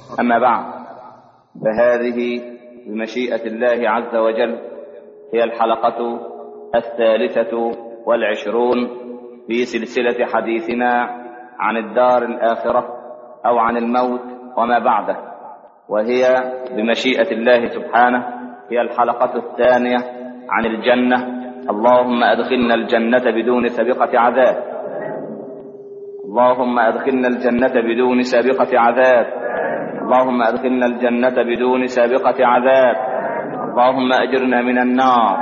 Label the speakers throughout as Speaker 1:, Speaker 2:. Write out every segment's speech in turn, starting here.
Speaker 1: أما بعد فهذه بمشيئة الله عز وجل هي الحلقة الثالثة والعشرون في سلسلة حديثنا عن الدار الآخرة أو عن الموت وما بعده وهي بمشيئة الله سبحانه هي الحلقة الثانية عن الجنة اللهم أدخلنا الجنة بدون سابقة عذاب اللهم أدخلنا الجنة بدون سابقة عذاب اللهم أدخلنا الجنة بدون سابقة عذاب اللهم أجرنا من النار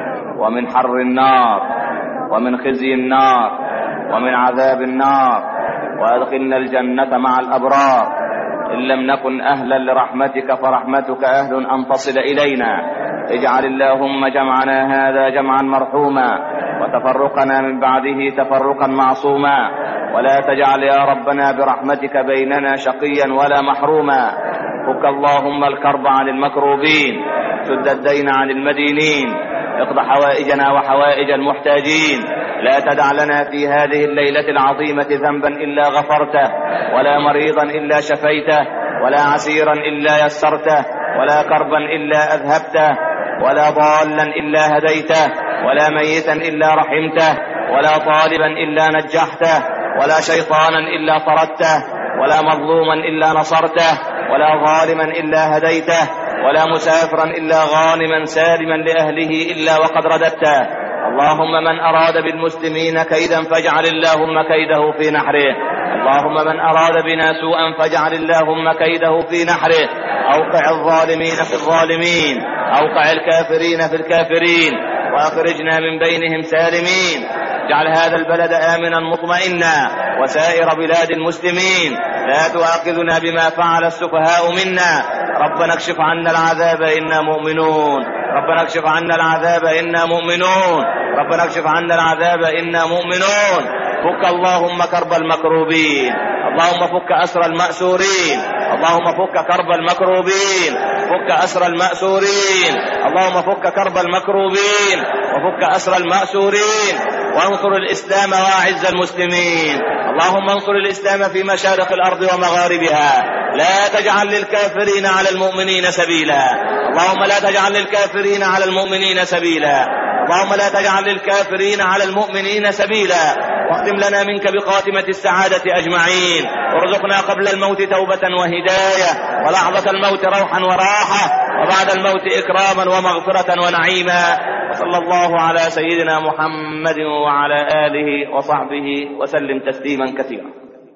Speaker 1: ومن حر النار ومن خزي النار ومن عذاب النار وأدخلنا الجنة مع الأبرار إن لم نكن أهلا لرحمتك فرحمتك أهل أن تصل إلينا اجعل اللهم جمعنا هذا جمعا مرحوما وتفرقنا من بعده تفرقا معصوما ولا تجعل يا ربنا برحمتك بيننا شقيا ولا محروما فك اللهم الكرب عن المكروبين سد الدين عن المدينين اقض حوائجنا وحوائج المحتاجين لا تدع لنا في هذه الليلة العظيمة ذنبا إلا غفرته ولا مريضا إلا شفيته ولا عسيرا إلا يسرته ولا كربا إلا أذهبته ولا ضالا إلا هديته ولا ميتا إلا رحمته ولا طالبا إلا نجحته ولا شيطانا إلا طردته ولا مظلوما إلا نصرته ولا ظالما إلا هديته ولا مسافرا إلا غانما سالما لأهله إلا وقد رددته اللهم من أراد بالمسلمين كيدا فاجعل اللهم كيده في نحره اللهم من أراد بنا سوءا فاجعل اللهم كيده في نحره أوقع الظالمين في الظالمين أوقع الكافرين في الكافرين وأخرجنا من بينهم سالمين اجعل هذا البلد آمنا مطمئنا وسائر بلاد المسلمين لا تؤاخذنا بما فعل السفهاء منا ربنا اكشف عنا العذاب إنا مؤمنون ربنا اكشف عنا العذاب إنا مؤمنون ربنا اكشف عنا العذاب إنا مؤمنون فك اللهم كرب المكروبين اللهم فك أسر المأسورين اللهم فك كرب المكروبين فك أسر المأسورين اللهم فك كرب المكروبين وفك أسر المأسورين وانصر الإسلام وأعز المسلمين اللهم انصر الإسلام في مشارق الأرض ومغاربها لا تجعل للكافرين على المؤمنين سبيلا اللهم لا تجعل للكافرين على المؤمنين سبيلا اللهم لا تجعل للكافرين على المؤمنين سبيلا واختم لنا منك بخاتمة السعادة أجمعين وارزقنا قبل الموت توبة وهداية ولحظة الموت روحا وراحة وبعد الموت إكراما ومغفرة ونعيما وصلى الله على سيدنا محمد وعلى آله وصحبه وسلم تسليما كثيرا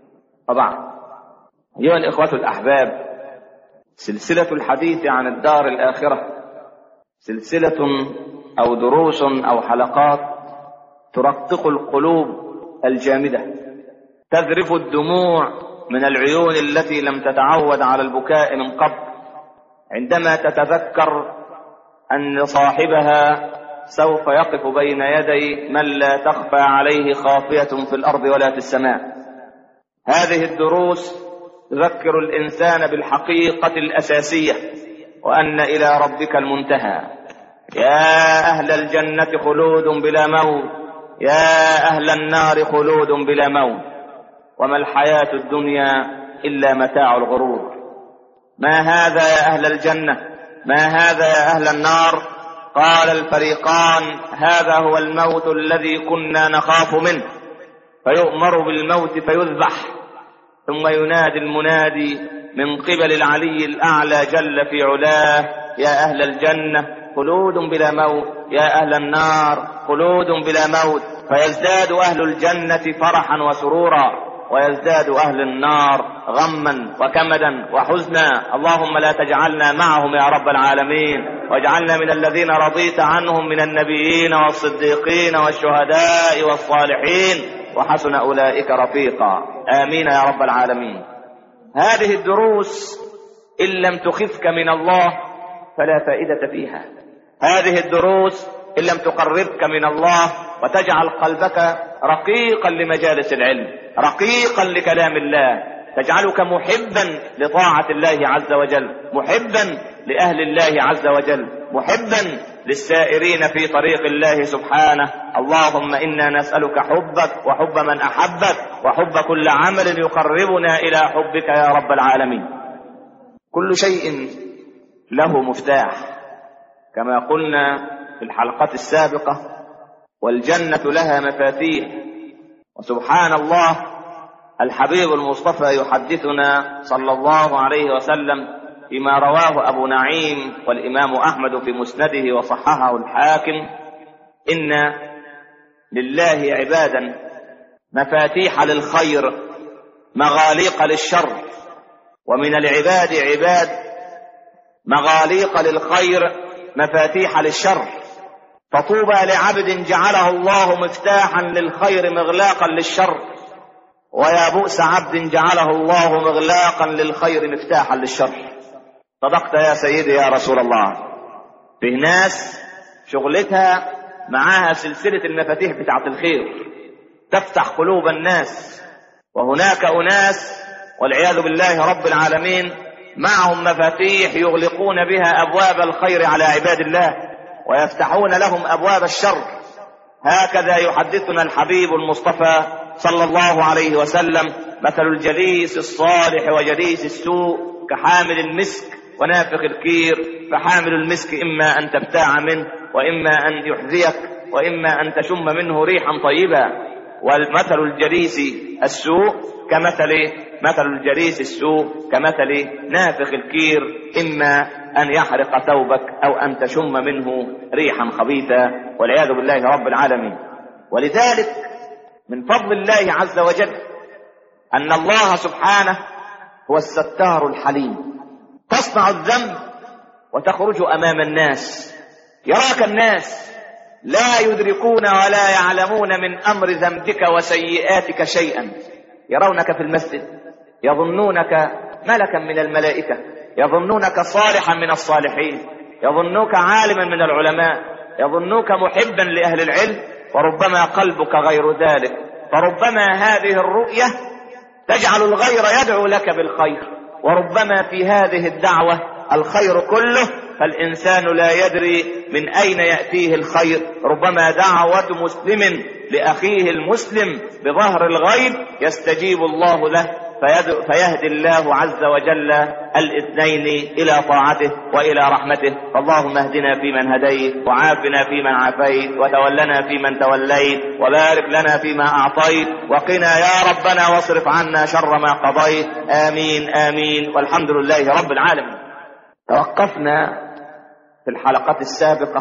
Speaker 1: وبعد أيها الإخوة الأحباب سلسلة الحديث عن الدار الآخرة سلسلة أو دروس أو حلقات ترقق القلوب الجامدة تذرف الدموع من العيون التي لم تتعود على البكاء من قبل عندما تتذكر أن صاحبها سوف يقف بين يدي من لا تخفى عليه خافية في الأرض ولا في السماء هذه الدروس تذكر الإنسان بالحقيقة الأساسية وأن إلى ربك المنتهى يا أهل الجنة خلود بلا موت يا أهل النار خلود بلا موت وما الحياة الدنيا إلا متاع الغرور ما هذا يا أهل الجنة ما هذا يا أهل النار قال الفريقان هذا هو الموت الذي كنا نخاف منه فيؤمر بالموت فيذبح ثم ينادي المنادي من قبل العلي الأعلى جل في علاه يا أهل الجنة خلود بلا موت يا أهل النار خلود بلا موت فيزداد أهل الجنة فرحا وسرورا ويزداد أهل النار غما وكمدا وحزنا اللهم لا تجعلنا معهم يا رب العالمين واجعلنا من الذين رضيت عنهم من النبيين والصديقين والشهداء والصالحين وحسن أولئك رفيقا آمين يا رب العالمين هذه الدروس إن لم تخفك من الله فلا فائدة فيها هذه الدروس إن لم تقربك من الله وتجعل قلبك رقيقا لمجالس العلم رقيقا لكلام الله تجعلك محبا لطاعة الله عز وجل محبا لأهل الله عز وجل محبا للسائرين في طريق الله سبحانه اللهم إنا نسألك حبك وحب من أحبك وحب كل عمل يقربنا إلى حبك يا رب العالمين كل شيء له مفتاح كما قلنا في الحلقة السابقة والجنة لها مفاتيح وسبحان الله الحبيب المصطفى يحدثنا صلى الله عليه وسلم فيما رواه أبو نعيم والإمام أحمد في مسنده وصححه الحاكم إن لله عبادا مفاتيح للخير مغاليق للشر ومن العباد عباد مغاليق للخير مفاتيح للشر فطوبى لعبد جعله الله مفتاحا للخير مغلاقا للشر ويا بؤس عبد جعله الله مغلاقا للخير مفتاحا للشر صدقت يا سيدي يا رسول الله فيه ناس شغلتها معاها سلسلة المفاتيح بتاعت الخير تفتح قلوب الناس وهناك أناس والعياذ بالله رب العالمين معهم مفاتيح يغلقون بها أبواب الخير على عباد الله ويفتحون لهم أبواب الشر هكذا يحدثنا الحبيب المصطفى صلى الله عليه وسلم مثل الجليس الصالح وجليس السوء كحامل المسك ونافخ الكير فحامل المسك إما أن تبتاع منه وإما أن يحذيك وإما أن تشم منه ريحا طيبا والمثل الجليس السوء كمثل مثل الجليس السوء كمثل نافخ الكير إما أن يحرق ثوبك أو أن تشم منه ريحا خبيثا والعياذ بالله رب العالمين ولذلك من فضل الله عز وجل أن الله سبحانه هو الستار الحليم تصنع الذنب وتخرج أمام الناس يراك الناس لا يدركون ولا يعلمون من أمر ذنبك وسيئاتك شيئا يرونك في المسجد يظنونك ملكا من الملائكة يظنونك صالحا من الصالحين يظنوك عالما من العلماء يظنوك محبا لأهل العلم وربما قلبك غير ذلك فربما هذه الرؤية تجعل الغير يدعو لك بالخير وربما في هذه الدعوة الخير كله فالإنسان لا يدري من أين يأتيه الخير ربما دعوة مسلم لأخيه المسلم بظهر الغيب يستجيب الله له فيهدي الله عز وجل الاثنين الى طاعته والى رحمته فاللهم اهدنا فيمن هديت وعافنا فيمن عافيت وتولنا فيمن توليت وبارك لنا فيما اعطيت وقنا يا ربنا واصرف عنا شر ما قضيت امين امين والحمد لله رب العالمين توقفنا في الحلقات السابقه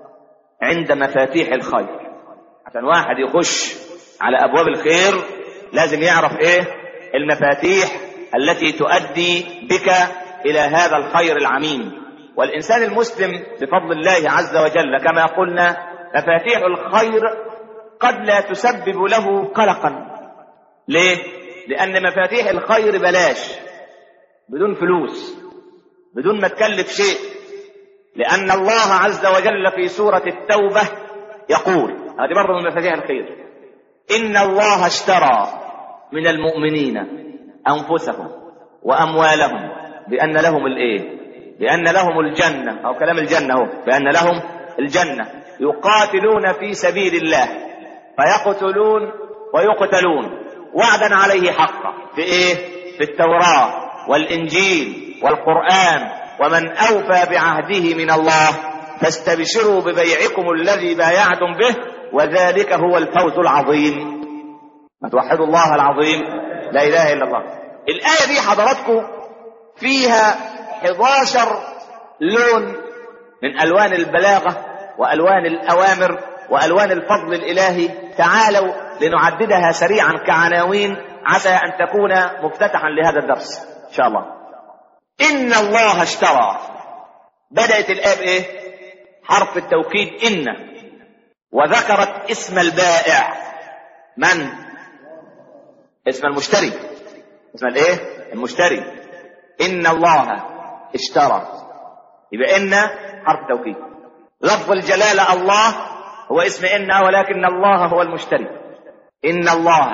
Speaker 1: عند مفاتيح الخير عشان واحد يخش على ابواب الخير لازم يعرف ايه المفاتيح التي تؤدي بك الى هذا الخير العميم والانسان المسلم بفضل الله عز وجل كما قلنا مفاتيح الخير قد لا تسبب له قلقا ليه لان مفاتيح الخير بلاش بدون فلوس بدون ما تكلف شيء لان الله عز وجل في سوره التوبه يقول هذه برضه من مفاتيح الخير ان الله اشترى من المؤمنين انفسهم واموالهم بان لهم الايه بان لهم الجنه او كلام الجنه هو بان لهم الجنه يقاتلون في سبيل الله فيقتلون ويقتلون وعدا عليه حقا في ايه في التوراه والانجيل والقران ومن اوفى بعهده من الله فاستبشروا ببيعكم الذي بايعتم به وذلك هو الفوز العظيم ما توحدوا الله العظيم لا اله الا الله الايه دي حضراتكم فيها 11 لون من الوان البلاغه والوان الاوامر والوان الفضل الالهي تعالوا لنعددها سريعا كعناوين عسى ان تكون مفتتحا لهذا الدرس ان شاء الله ان الله اشترى بدات الايه بايه حرف التوكيد ان وذكرت اسم البائع من اسم المشتري اسم الايه المشتري ان الله اشترى يبقى ان حرف توكيد لفظ الجلاله الله هو اسم ان ولكن الله هو المشتري ان الله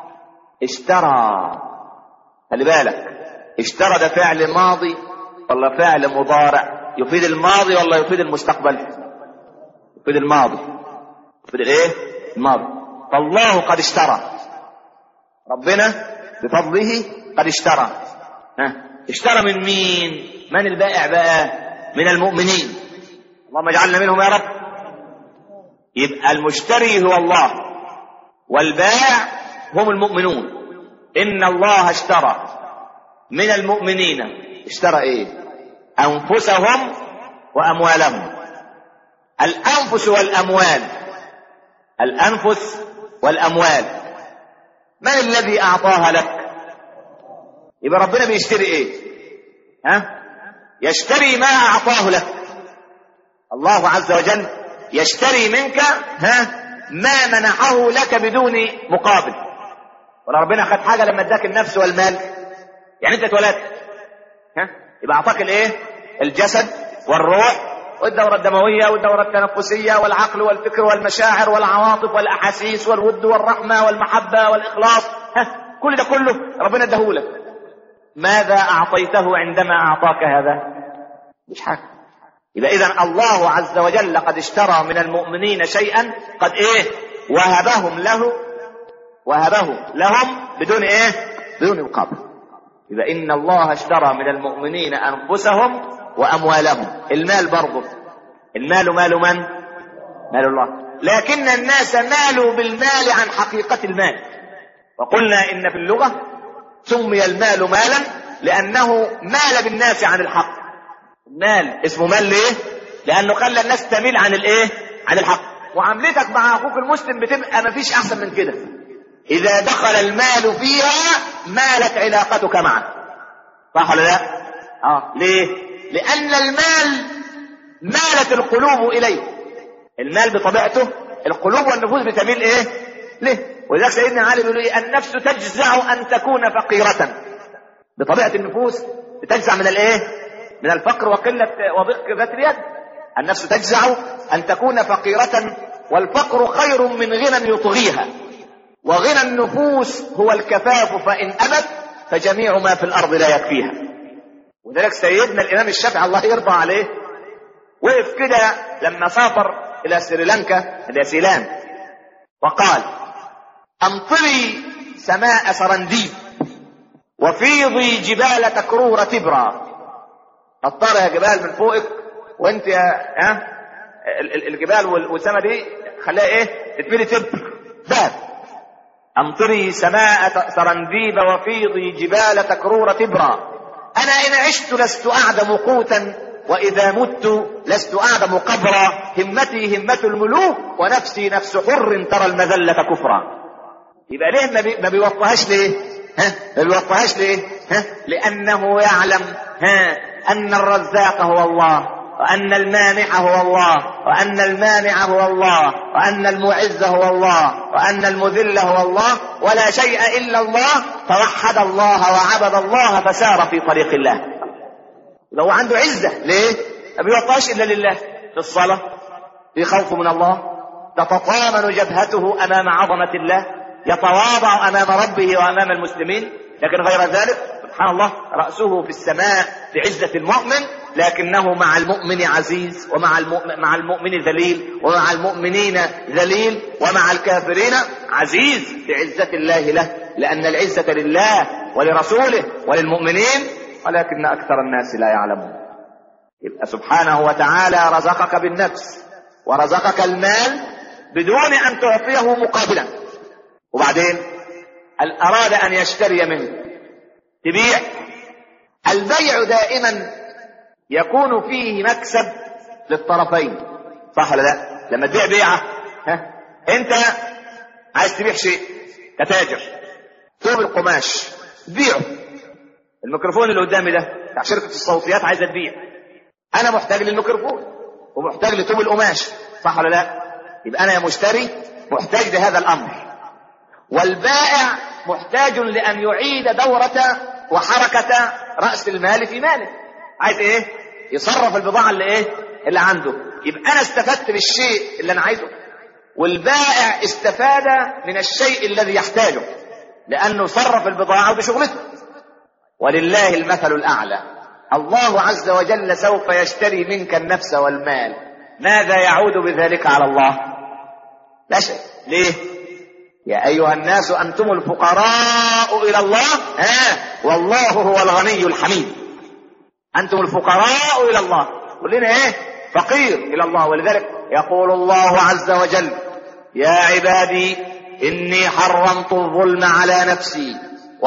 Speaker 1: اشترى خلي بالك اشترى ده فعل ماضي ولا فعل مضارع يفيد الماضي ولا يفيد المستقبل يفيد الماضي يفيد الايه الماضي فالله قد اشترى ربنا بفضله قد اشترى ها اشترى من مين من البائع بقى من المؤمنين اللهم اجعلنا منهم يا رب يبقى المشتري هو الله والبائع هم المؤمنون ان الله اشترى من المؤمنين اشترى ايه انفسهم واموالهم الانفس والاموال الانفس والاموال من الذي اعطاها لك يبقى ربنا بيشتري ايه ها يشتري ما اعطاه لك الله عز وجل يشتري منك ها ما منحه لك بدون مقابل ولا ربنا خد حاجه لما اداك النفس والمال يعني انت اتولدت ها يبقى اعطاك الايه الجسد والروح والدورة الدموية والدورة التنفسية والعقل والفكر والمشاعر والعواطف والأحاسيس والود والرحمة والمحبة والإخلاص ها كل ده كله ربنا اداهولك ماذا أعطيته عندما أعطاك هذا مش حاجة يبقى إذا الله عز وجل قد اشترى من المؤمنين شيئا قد إيه وهبهم له وهبه لهم بدون إيه بدون مقابل يبقى إن الله اشترى من المؤمنين أنفسهم وأموالهم المال برضه المال مال من مال الله لكن الناس مالوا بالمال عن حقيقة المال وقلنا إن في اللغة سمي المال مالا لأنه مال بالناس عن الحق المال اسمه مال ليه لأنه خلى الناس تميل عن الإيه عن الحق وعملتك مع أخوك المسلم بتبقى مفيش أحسن من كده إذا دخل المال فيها مالت علاقتك معه صح ولا لا؟ اه ليه؟ لأن المال مالت القلوب إليه المال بطبيعته القلوب والنفوس بتميل إيه؟ ليه؟ ولذلك سيدنا علي بيقول إيه؟ النفس تجزع أن تكون فقيرة بطبيعة النفوس بتجزع من الإيه؟ من الفقر وقلة وضيق ذات اليد النفس تجزع أن تكون فقيرة والفقر خير من غنى يطغيها وغنى النفوس هو الكفاف فإن أبت فجميع ما في الأرض لا يكفيها وذلك سيدنا الإمام الشافعي الله يرضى عليه وقف كده لما سافر إلى سريلانكا إلى سيلان وقال أمطري سماء سرنديب وفيضي جبال تكرور تبرى أطر يا جبال من فوقك وانت يا ها الجبال والسماء دي خليها ايه تتملي تبر باب أمطري سماء سرنديب وفيضي جبال تكرور تبرى أنا إن عشت لست أعدم قوتا وإذا مت لست أعدم قبرا همتي همة الملوك ونفسي نفس حر ترى المذلة كفرا يبقى ليه ما, بي ما بيوطهاش ليه ها ما بيوطهاش ليه ها لأنه يعلم ها أن الرزاق هو الله وأن المانع هو الله وأن المانع هو الله وأن المعز هو الله وأن المذل هو الله ولا شيء إلا الله فوحد الله وعبد الله فسار في طريق الله لو عنده عزة ليه؟ ما بيوطاش إلا لله في الصلاة في خوف من الله تتطامن جبهته أمام عظمة الله يتواضع أمام ربه وأمام المسلمين لكن غير ذلك سبحان الله رأسه في السماء بعزة المؤمن لكنه مع المؤمن عزيز ومع المؤمن, مع المؤمن ذليل ومع المؤمنين ذليل ومع الكافرين عزيز بعزة الله له لأن العزة لله ولرسوله وللمؤمنين ولكن أكثر الناس لا يعلمون يبقى سبحانه وتعالى رزقك بالنفس ورزقك المال بدون أن تعطيه مقابلا وبعدين أراد أن يشتري منك تبيع البيع دائما يكون فيه مكسب للطرفين صح ولا لا لما تبيع بيعه ها انت عايز تبيع شيء كتاجر ثوب القماش بيعه الميكروفون اللي قدامي ده بتاع شركه الصوتيات عايزه تبيع انا محتاج للميكروفون ومحتاج لثوب القماش صح ولا لا يبقى انا يا مشتري محتاج لهذا الامر والبائع محتاج لأن يعيد دورة وحركة رأس المال في ماله عايز ايه يصرف البضاعة اللي ايه اللي عنده يبقى انا استفدت بالشيء اللي انا عايزه والبائع استفاد من الشيء الذي يحتاجه لانه صرف البضاعة بشغلته ولله المثل الاعلى الله عز وجل سوف يشتري منك النفس والمال ماذا يعود بذلك على الله لا شيء ليه
Speaker 2: يا أيها الناس أنتم الفقراء إلى الله ها والله هو الغني الحميد أنتم الفقراء إلى الله كلنا إيه فقير إلى الله ولذلك يقول الله عز وجل يا عبادي إني حرمت الظلم على نفسي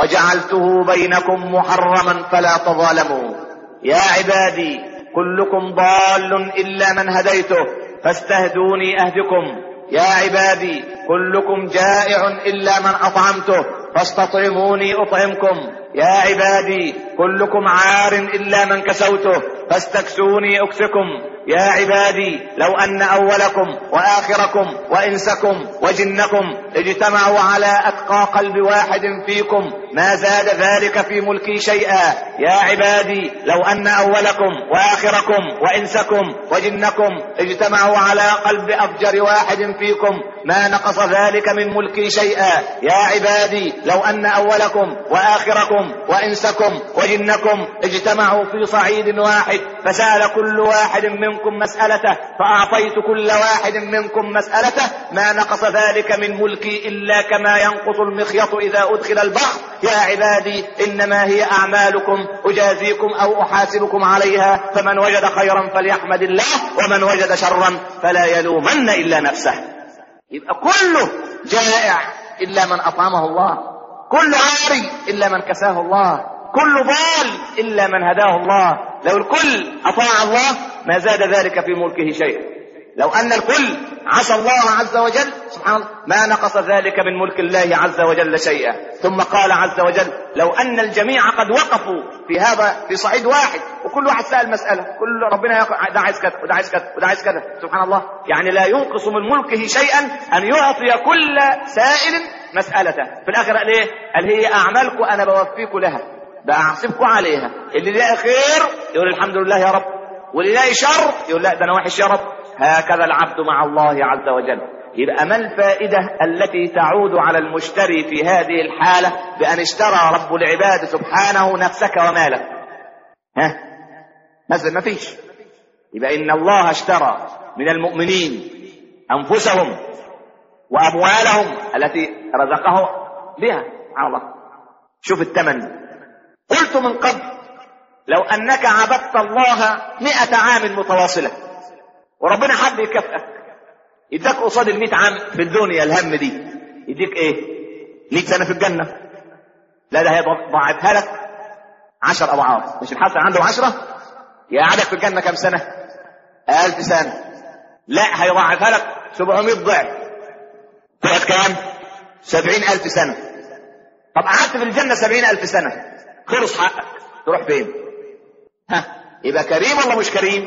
Speaker 2: وجعلته بينكم محرما فلا تظالموا يا عبادي كلكم ضال إلا من هديته فاستهدوني أهدكم يا عبادي كلكم جائع إلا من أطعمته فاستطعموني أطعمكم يا عبادي كلكم عار إلا من كسوته فاستكسوني أكسكم يا عبادي لو أن أولكم وآخركم وإنسكم وجنكم اجتمعوا على أتقى قلب واحد فيكم ما زاد ذلك في ملكي شيئا يا عبادي لو أن أولكم وآخركم وإنسكم وجنكم اجتمعوا على قلب أفجر واحد فيكم ما نقص ذلك من ملكي شيئا يا عبادي لو أن أولكم وآخركم وإنسكم وجنكم اجتمعوا في صعيد واحد فسأل كل واحد منكم مسألته فأعطيت كل واحد منكم مسألته ما نقص ذلك من ملكي إلا كما ينقص المخيط إذا أدخل البحر يا عبادي إنما هي أعمالكم أجازيكم أو أحاسبكم عليها فمن وجد خيرا فليحمد الله ومن وجد شرا فلا يلومن إلا نفسه يبقى كله جائع إلا من أطعمه الله كل عاري إلا من كساه الله كل ضال إلا من هداه الله لو الكل أطاع الله ما زاد ذلك في ملكه شيئا لو أن الكل عصى الله عز وجل سبحان الله ما نقص ذلك من ملك الله عز وجل شيئا ثم قال عز وجل لو أن الجميع قد وقفوا في هذا في صعيد واحد وكل واحد سأل مسألة كل ربنا يقول ده عايز كذا وده عايز كذا وده عايز كذا سبحان الله يعني لا ينقص من ملكه شيئا أن يعطي كل سائل مسألته في الآخر قال إيه قال هي أعمالكم أنا بوفيكم لها بأحسبكم عليها اللي يلاقي خير يقول الحمد لله يا رب واللي يلاقي شر يقول لا ده أنا وحش يا رب هكذا العبد مع الله عز وجل يبقى ما الفائدة التي تعود على المشتري في هذه الحالة بأن اشترى رب العباد سبحانه نفسك ومالك ها مثلا ما فيش يبقى إن الله اشترى من المؤمنين أنفسهم وأموالهم التي رزقه بها على الله شوف الثمن قلت من قبل لو أنك عبدت الله مئة عام متواصلة وربنا حب يكافئك يديك قصاد ال عام في الدنيا الهم دي يديك ايه 100 سنه في الجنه لا ده هيضاعفها لك 10 اضعاف مش الحسن عنده 10 يقعدك في الجنه كام سنه 1000 سنه لا هيضاعفها لك 700 ضعف تقعد كام 70000 سنه طب قعدت في الجنه 70000 سنه خلص حقك تروح فين ها يبقى كريم ولا مش كريم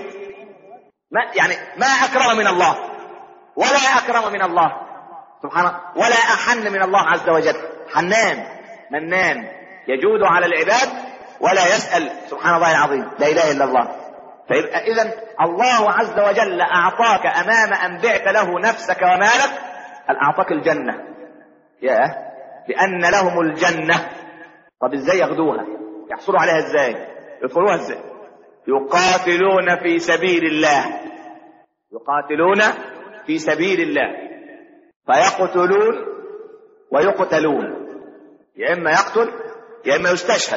Speaker 2: ما يعني ما أكرم من الله ولا أكرم من الله سبحانه ولا أحن من الله عز وجل حنان منان يجود على العباد ولا يسأل سبحان الله العظيم لا إله إلا الله فيبقى إذا الله عز وجل أعطاك أمام أن بعت له نفسك ومالك أن أعطاك الجنة يا لأن لهم الجنة طب إزاي ياخدوها يحصلوا عليها إزاي يدخلوها إزاي يقاتلون في سبيل الله يقاتلون في سبيل الله فيقتلون ويقتلون يا اما يقتل يا اما يستشهد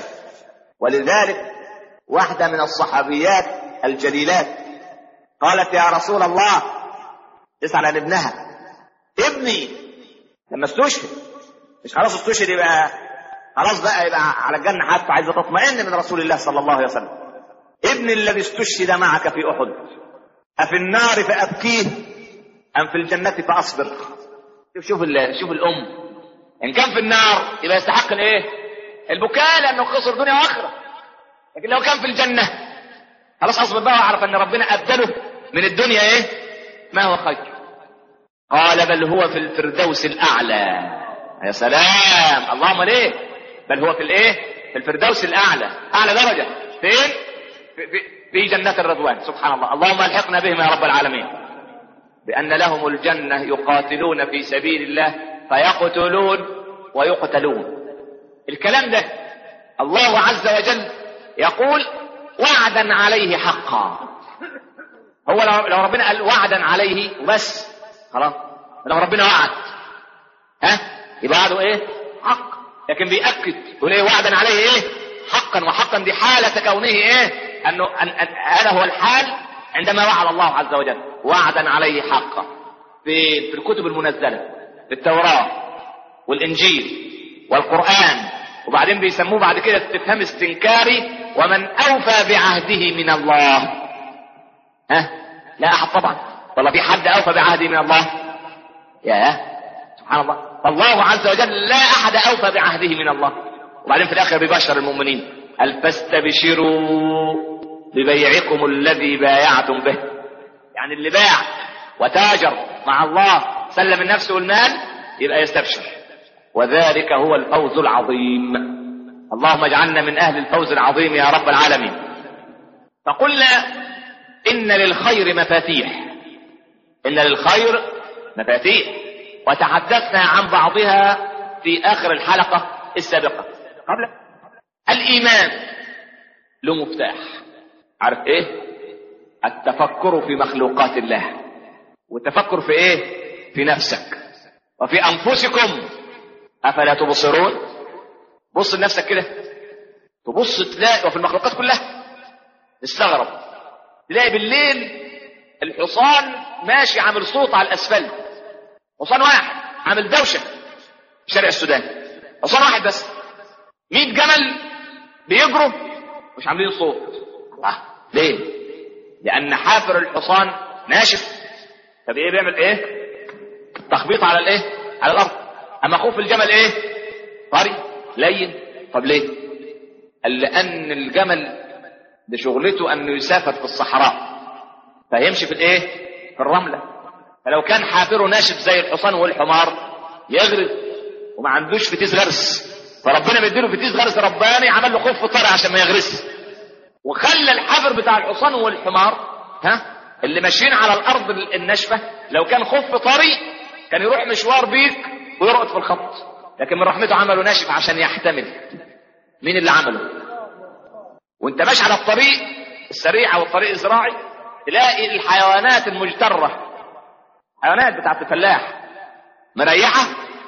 Speaker 2: ولذلك واحده من الصحابيات الجليلات قالت يا رسول الله تسال عن ابنها ابني لما استشهد مش خلاص استشهد يبقى خلاص بقى يبقى على الجنه حتى عايزه تطمئن من رسول الله صلى الله عليه وسلم ابن الذي استشهد معك في احد افي النار فابكيه ام في الجنه فاصبر شوف شوف شوف الام ان كان في النار يبقى يستحق الايه البكاء لانه خسر دنيا واخره لكن لو كان في الجنه خلاص اصبر بقى واعرف ان ربنا ابدله من الدنيا ايه ما هو خير قال بل هو في الفردوس الاعلى يا سلام اللهم ليه بل هو في الايه في الفردوس الاعلى اعلى درجه فين في, في, في جنات الرضوان سبحان الله اللهم الحقنا بهم يا رب العالمين بأن لهم الجنة يقاتلون في سبيل الله فيقتلون ويقتلون الكلام ده الله عز وجل يقول وعدا عليه حقا هو لو, لو ربنا قال وعدا عليه وبس خلاص لو ربنا وعد ها يبقى وعده ايه حق لكن بيأكد يقول ايه وعدا عليه ايه حقا وحقا دي حالة كونه ايه انه أن أن هذا هو الحال عندما وعد الله عز وجل وعدا عليه حقا في في الكتب المنزلة في التوراة والانجيل والقرآن وبعدين بيسموه بعد كده استفهام استنكاري ومن اوفى بعهده من الله ها لا احد طبعا والله في حد اوفى بعهده من الله يا سبحان الله فالله عز وجل لا احد اوفى بعهده من الله وبعدين في الاخر بيبشر المؤمنين قال فاستبشروا ببيعكم الذي بايعتم به يعني اللي باع وتاجر مع الله سلم النفس والمال يبقى يستبشر وذلك هو الفوز العظيم اللهم اجعلنا من اهل الفوز العظيم يا رب العالمين فقلنا ان للخير مفاتيح ان للخير مفاتيح وتحدثنا عن بعضها في اخر الحلقه السابقه قبل الايمان له مفتاح عارف ايه التفكر في مخلوقات الله والتفكر في ايه في نفسك وفي انفسكم افلا تبصرون بص لنفسك كده تبص تلاقي وفي المخلوقات كلها تستغرب تلاقي بالليل الحصان ماشي عامل صوت على الاسفلت حصان واحد عامل دوشه في شارع السودان حصان واحد بس 100 جمل بيجروا مش عاملين صوت الله ليه لان حافر الحصان ناشف طب ايه بيعمل ايه تخبيط على الايه على الارض اما خوف الجمل ايه طري لين طب ليه قال لان الجمل ده شغلته انه يسافر في الصحراء فيمشي في الايه في الرمله فلو كان حافره ناشف زي الحصان والحمار يغرز وما عندوش فتيس غرس فربنا مديله فتيس غرس رباني عمل له خوف طري عشان ما يغرس وخلى الحفر بتاع الحصان والحمار ها اللي ماشيين على الارض الناشفه لو كان خف طري كان يروح مشوار بيك ويرقد في الخط لكن من رحمته عمله ناشف عشان يحتمل مين اللي عمله وانت ماشي على الطريق السريع او الطريق الزراعي تلاقي الحيوانات المجترة حيوانات بتاعت الفلاح مريحة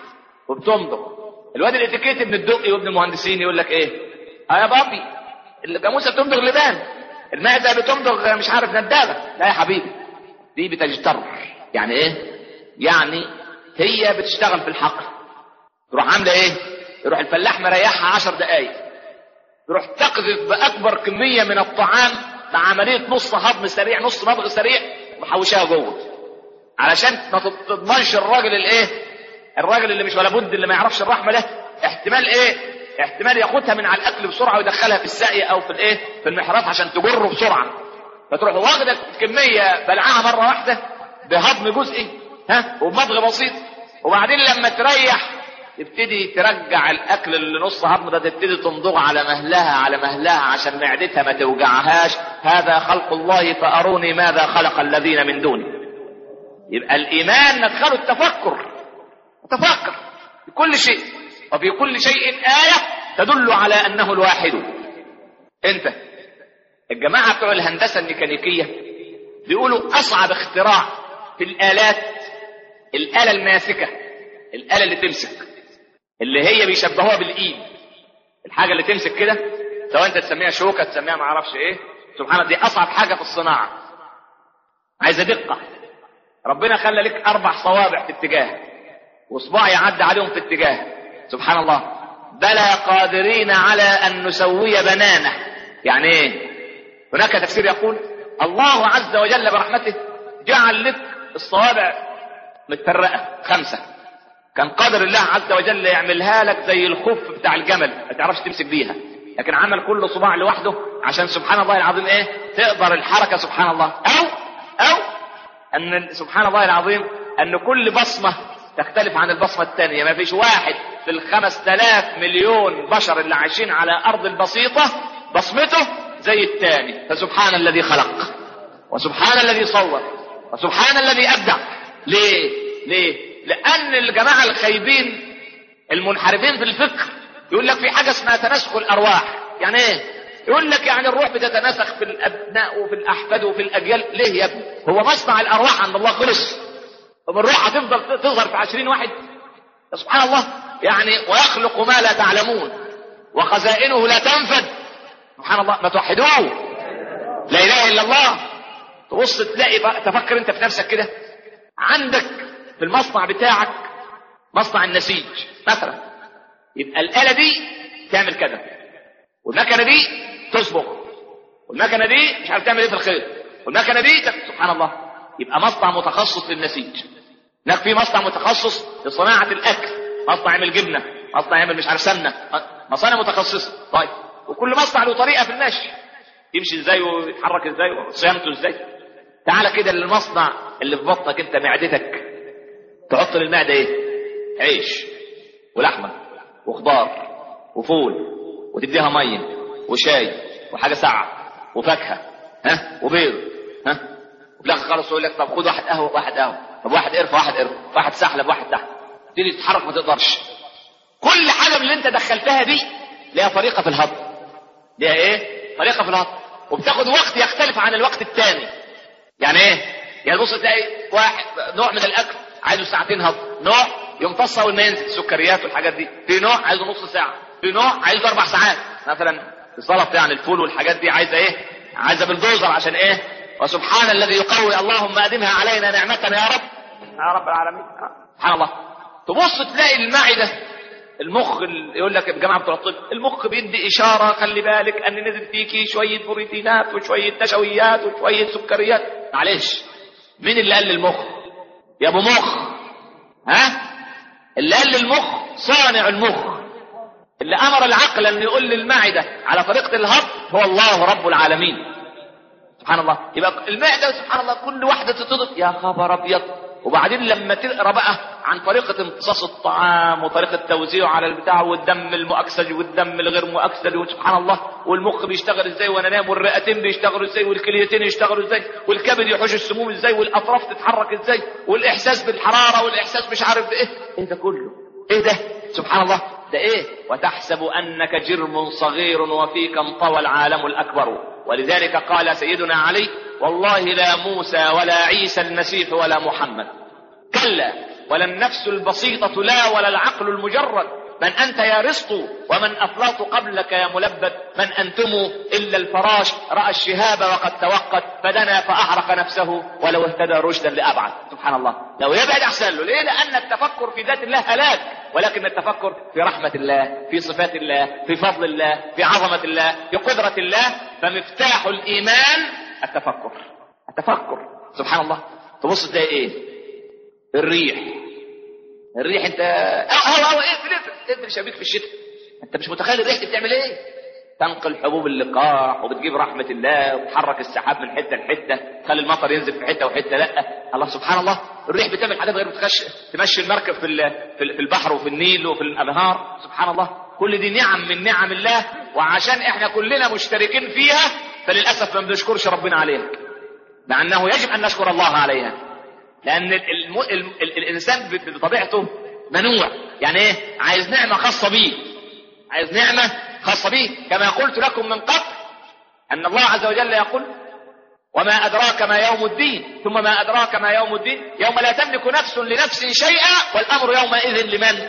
Speaker 2: وبتمضغ الواد الاتيكيت ابن الدقي وابن المهندسين يقول لك ايه اه يا بابي الجاموسه بتمضغ لبان المعده بتمضغ مش عارف ندابه لا يا حبيبي دي بتجتر يعني ايه يعني هي بتشتغل في الحقل تروح عامله ايه يروح الفلاح مريحها عشر دقايق تروح تقذف باكبر كميه من الطعام بعمليه نص هضم سريع نص مضغ سريع ومحوشاها جوه علشان ما تضمنش الراجل الايه الراجل اللي مش ولا بد اللي ما يعرفش الرحمه ده احتمال ايه احتمال ياخدها من على الاكل بسرعه ويدخلها في الساقيه او في الايه في المحراث عشان تجره بسرعه فتروح واخده كميه بلعها مره واحده بهضم جزئي ها وبمضغ بسيط وبعدين لما تريح تبتدي ترجع الاكل اللي نص هضم ده تبتدي تمضغه على مهلها على مهلها عشان معدتها ما توجعهاش هذا خلق الله فاروني ماذا خلق الذين من دونه يبقى الايمان مدخله التفكر تفكر في كل شيء وفي كل شيء آية تدل على أنه الواحد أنت الجماعة بتوع الهندسة الميكانيكية بيقولوا أصعب اختراع في الآلات الآلة الماسكة الآلة اللي تمسك اللي هي بيشبهوها بالإيد الحاجة اللي تمسك كده سواء أنت تسميها شوكة تسميها معرفش إيه سبحان الله دي أصعب حاجة في الصناعة عايزة دقة ربنا خلى لك أربع صوابع في اتجاه وصباع يعدي عليهم في اتجاه سبحان الله بلى قادرين على ان نسوي بنانه يعني ايه هناك تفسير يقول الله عز وجل برحمته جعل لك الصوابع متفرقه خمسه كان قادر الله عز وجل يعملها لك زي الخف بتاع الجمل ما تعرفش تمسك بيها لكن عمل كل صباع لوحده عشان سبحان الله العظيم ايه تقدر الحركه سبحان الله او او ان سبحان الله العظيم ان كل بصمه تختلف عن البصمة الثانية ما فيش واحد في الخمس تلاف مليون بشر اللي عايشين على أرض البسيطة بصمته زي الثاني فسبحان الذي خلق وسبحان الذي صور وسبحان الذي أبدع ليه ليه لأن الجماعة الخايبين المنحرفين في الفكر يقول لك في حاجة اسمها تناسخ الأرواح يعني ايه يقول لك يعني الروح بتتناسخ في الأبناء وفي الأحفاد وفي الأجيال ليه يا ابني هو مصنع الأرواح عند الله خلص طب الروح هتفضل تظهر في عشرين واحد يا سبحان الله يعني ويخلق ما لا تعلمون وخزائنه لا تنفد سبحان الله ما توحدوه لا اله الا الله تبص تلاقي بقى تفكر انت في نفسك كده عندك في المصنع بتاعك مصنع النسيج مثلا يبقى الآلة دي تعمل كذا والمكنة دي تصبغ والمكنة دي مش عارف تعمل ايه في الخيط والمكنة دي ت- سبحان الله يبقى مصنع متخصص للنسيج هناك في مصنع متخصص لصناعة الأكل مصنع يعمل جبنة مصنع يعمل مش عارف سمنة مصانع متخصصة طيب وكل مصنع له طريقة في المشي يمشي ازاي ويتحرك ازاي وصيانته ازاي تعالى كده للمصنع اللي في بطنك انت معدتك تحط للمعدة ايه عيش ولحمة وخضار وفول وتديها مية وشاي وحاجة ساعة وفاكهة ها وبيض ها وفي الاخر خالص يقول لك طب خد واحد قهوة واحد قهوة طب واحد قرفة واحد قرفة واحد سحلب واحد سحلب تيجي تتحرك ما تقدرش كل حاجة من اللي انت دخلتها دي ليها طريقة في الهضم ليها ايه طريقة في الهضم وبتاخد وقت يختلف عن الوقت الثاني يعني ايه يعني بص تلاقي واحد نوع من الاكل عايزه ساعتين هضم نوع يمتص اول ما ينزل السكريات والحاجات دي في نوع عايزه نص ساعه في نوع عايزه اربع ساعات مثلا السلطه يعني الفول والحاجات دي عايزه ايه عايزه بالدوزر عشان ايه وسبحان الذي يقوي اللهم ادمها علينا نعمه يا رب يا رب العالمين سبحان الله تبص تلاقي المعده المخ ال- يقول لك الجماعه بتوع الطب المخ بيدي اشاره خلي بالك ان نزل فيكي شويه بروتينات وشويه نشويات وشويه سكريات معلش مين اللي قال للمخ يا ابو مخ ها اللي قال للمخ صانع المخ اللي امر العقل ان يقول للمعده على طريقه الهضم هو الله رب العالمين سبحان الله يبقى المعده سبحان الله كل واحده تتضف يا خبر ابيض وبعدين لما تقرا بقى عن طريقه امتصاص الطعام وطريقه توزيعه على البتاع والدم المؤكسج والدم الغير مؤكسج وسبحان الله والمخ بيشتغل ازاي وانا نام والرئتين بيشتغلوا ازاي والكليتين يشتغلوا ازاي والكبد يحوش السموم ازاي والاطراف تتحرك ازاي والاحساس بالحراره والاحساس مش عارف بايه ايه ده كله ايه ده سبحان الله ده ايه وتحسب انك جرم صغير وفيك انطوى العالم الاكبر ولذلك قال سيدنا علي والله لا موسى ولا عيسى المسيح ولا محمد كلا ولا النفس البسيطة لا ولا العقل المجرد من أنت يا رزق ومن أفلاط قبلك يا ملبد من أنتم إلا الفراش رأى الشهاب وقد توقت فدنا فأحرق نفسه ولو اهتدى رشدا لأبعد سبحان الله لو يبعد أحسن له ليه لأن التفكر في ذات الله هلاك ولكن التفكر في رحمة الله في صفات الله في فضل الله في عظمة الله في قدرة الله فمفتاح الإيمان التفكر التفكر سبحان الله تبص تلاقي ايه الريح الريح انت اه هو هو اقفل اقفل اقفل شبيك في الشتاء انت مش متخيل الريح دي بتعمل ايه تنقل حبوب اللقاح وبتجيب رحمة الله وتحرك السحاب من حتة لحتة تخلي المطر ينزل في حتة وحتة لا الله سبحان الله الريح بتعمل حاجات غير بتخش تمشي المركب في ال- في ال- في البحر وفي النيل وفي الانهار سبحان الله كل دي نعم من نعم الله وعشان احنا كلنا مشتركين فيها فللاسف ما بنشكرش ربنا عليها مع انه يجب ان نشكر الله عليها لان الم... الم... ال... الانسان ب- بطبيعته منوع يعني ايه عايز نعمه خاصه بيه عايز نعمه خاصه بيه كما قلت لكم من قبل ان الله عز وجل يقول وما ادراك ما يوم الدين ثم ما ادراك ما يوم الدين يوم لا تملك نفس لنفس شيئا والامر يومئذ لمن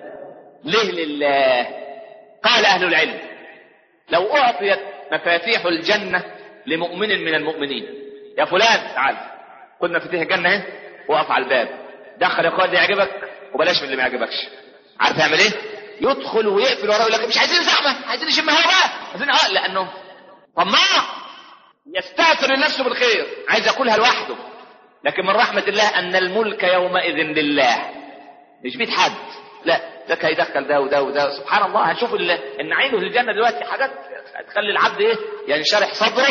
Speaker 2: ليه لله قال اهل العلم لو اعطيت مفاتيح الجنه لمؤمن من المؤمنين يا فلان تعال خد مفاتيح الجنه اهي وقف على الباب دخل يا اخويا اللي يعجبك وبلاش من اللي ما يعجبكش عارف يعمل ايه يدخل ويقفل وراه يقول لك مش عايزين زحمه عايزين نشم هوا بقى عايزين اه لانه طماع يستاثر لنفسه بالخير عايز ياكلها لوحده لكن من رحمه الله ان الملك يومئذ لله مش بيد حد لا ده هيدخل ده وده وده سبحان الله هنشوف ال- النعيم في الجنه دلوقتي حاجات تخلي العبد ايه ينشرح صدره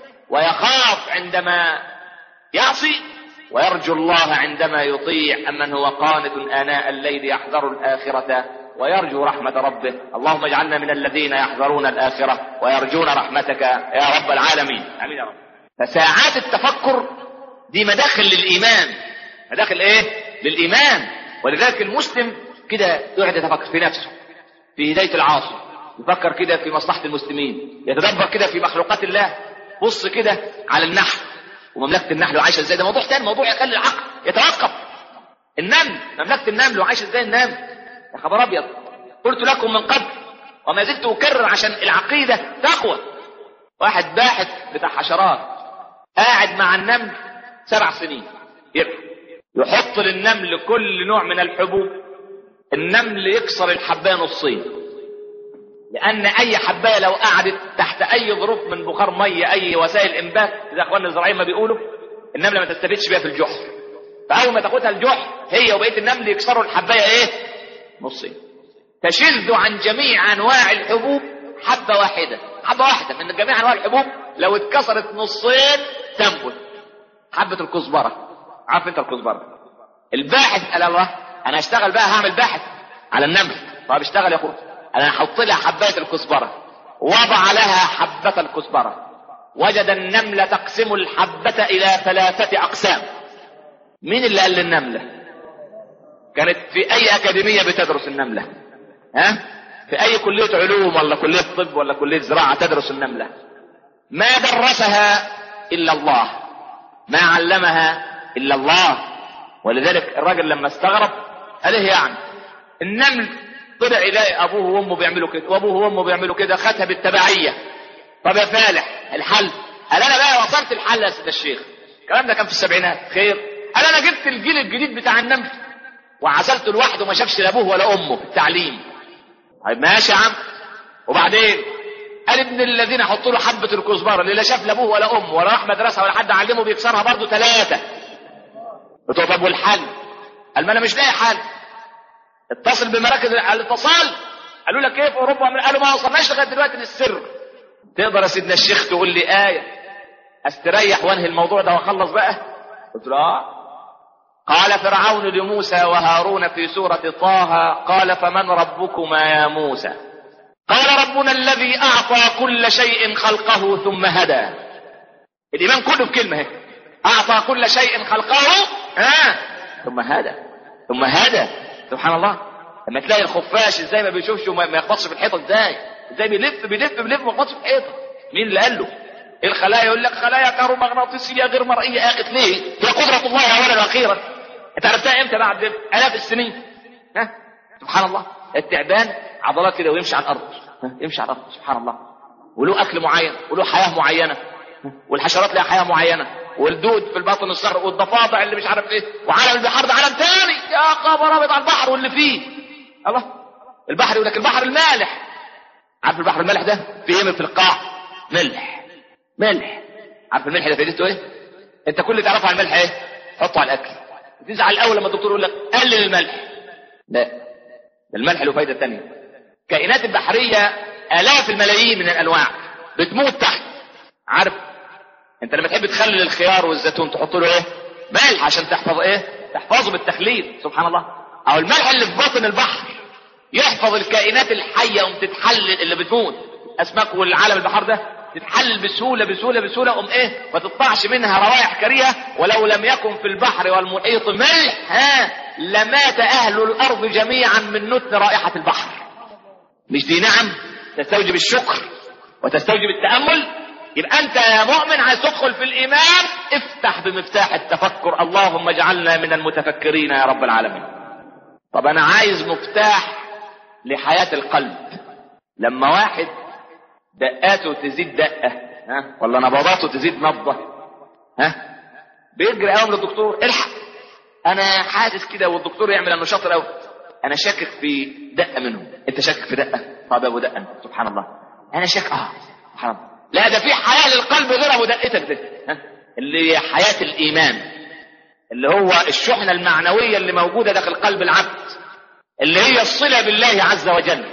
Speaker 2: ويخاف عندما يعصي ويرجو الله عندما يطيع أمن هو قانت آناء الليل يحذر الآخرة ويرجو رحمة ربه اللهم اجعلنا من الذين يحذرون الآخرة ويرجون رحمتك يا رب العالمين آمين يا رب فساعات التفكر دي مداخل للإيمان مداخل إيه للإيمان ولذلك المسلم كده يقعد يتفكر في نفسه في هداية العاصي يفكر كده في مصلحة المسلمين يتدبر كده في مخلوقات الله بص كده على النحل ومملكة النحل وعايشة ازاي ده موضوع تاني موضوع يخلي العقل يتوقف النمل مملكة النمل وعايشة ازاي النمل يا خبر ابيض قلت لكم من قبل وما زلت اكرر عشان العقيده تقوى واحد باحث بتاع حشرات قاعد مع النمل سبع سنين يبقى يحط للنمل كل نوع من الحبوب النمل يكسر الحبايه نصين لان اي حبايه لو قعدت تحت اي ظروف من بخار ميه اي وسائل انبات زي اخواننا الزراعيين ما بيقولوا النمله ما تستفيدش بيها في الجحر فاول ما تاخدها الجحر هي وبقيه النمل يكسروا الحبايه ايه نصين تشذ عن جميع انواع الحبوب حبه واحده حبه واحده من جميع انواع الحبوب لو اتكسرت نصين تنبت حبه الكزبره عارف انت الكزبره الباحث قال الله انا اشتغل بقى هعمل باحث على النمل طب اشتغل يا اخويا انا هحط لها حبايه الكزبره وضع لها حبه الكزبره وجد النمله تقسم الحبه الى ثلاثه اقسام مين اللي قال للنمله كانت في اي اكاديميه بتدرس النمله ها في اي كليه علوم ولا كليه طب ولا كليه زراعه تدرس النمله ما درسها الا الله ما علمها الا الله ولذلك الراجل لما استغرب قال ايه يعني النمل طلع يلاقي ابوه وامه بيعملوا كده وابوه وامه بيعملوا كده خدها بالتبعيه طب يا فالح الحل قال انا بقى وصلت الحل يا سيد الشيخ الكلام ده كان في السبعينات خير قال انا جبت الجيل الجديد بتاع النمل وعزلته لوحده ما شافش لا ابوه ولا امه في التعليم طيب ماشي يا عم وبعدين قال ابن الذين حطوا له حبه الكزبره اللي لا شاف لا ابوه ولا امه ولا راح مدرسه ولا حد علمه بيكسرها برضه ثلاثه قلت له طب والحل؟ قال ما انا مش لاقي حل اتصل بمراكز الاتصال قالوا لك ايه في اوروبا قالوا ما وصلناش لغايه دلوقتي للسر تقدر يا سيدنا الشيخ تقول لي ايه استريح وانهي الموضوع ده واخلص بقى قلت له اه قال فرعون لموسى وهارون في سورة طه قال فمن ربكما يا موسى قال ربنا الذي أعطى كل شيء خلقه ثم هدى الإيمان كله بكلمة هيك أعطى كل شيء خلقه ها ثم هدى ثم هدى سبحان الله لما تلاقي الخفاش ازاي ما بيشوفش وما ما يخبطش في الحيطه ازاي ازاي بيلف بيلف بيلف ما يخبطش في الحيطه مين اللي قال له ايه الخلايا يقول لك خلايا كهرومغناطيسيه غير مرئيه يا اخي ليه هي قدره الله اولا واخيرا انت عرفتها امتى بعد الاف السنين ها سبحان الله التعبان عضلات كده ويمشي على الارض ها؟ يمشي على الارض سبحان الله وله اكل معين وله حياه معينه والحشرات لها حياه معينه والدود في الباطن الصخر والضفادع اللي مش عارف ايه وعالم البحار ده عالم تاني يا خبر ابيض على البحر واللي فيه الله البحر يقول لك البحر المالح عارف البحر المالح ده في ايه في القاع ملح ملح عارف الملح ده فايدته ايه انت كل اللي تعرفه عن الملح ايه حطه على الاكل تزعل الاول لما الدكتور يقول لك قلل الملح لا ده الملح له فايده ثانيه الكائنات البحريه الاف الملايين من الانواع بتموت تحت عارف انت لما تحب تخلل الخيار والزيتون تحط له ايه ملح عشان تحفظ ايه تحفظه بالتخليل سبحان الله او الملح اللي في باطن البحر يحفظ الكائنات الحيه قوم تتحلل اللي بتموت اسماك والعالم البحر ده تتحلل بسهوله بسهوله بسهوله قوم ايه ما تطلعش منها روائح كريهه ولو لم يكن في البحر والمحيط ملح ها لمات اهل الارض جميعا من نتن رائحه البحر مش دي نعم تستوجب الشكر وتستوجب التامل يبقى انت يا مؤمن عايز تدخل في الايمان افتح بمفتاح التفكر اللهم اجعلنا من المتفكرين يا رب العالمين طب انا عايز مفتاح لحياه القلب لما واحد دقاته تزيد دقه ها ولا نبضاته تزيد نبضه ها بيجري قوي للدكتور الحق انا حاسس كده والدكتور يعمل انه شاطر قوي انا شاكك في دقه منهم انت شاكك في دقه طب يا ابو دقه انت سبحان الله انا شاك اه سبحان الله لا ده في حياه للقلب غير ابو دقتك ده ها؟ اللي هي حياه الايمان اللي هو الشحنه المعنويه اللي موجوده داخل قلب العبد اللي هي الصله بالله عز وجل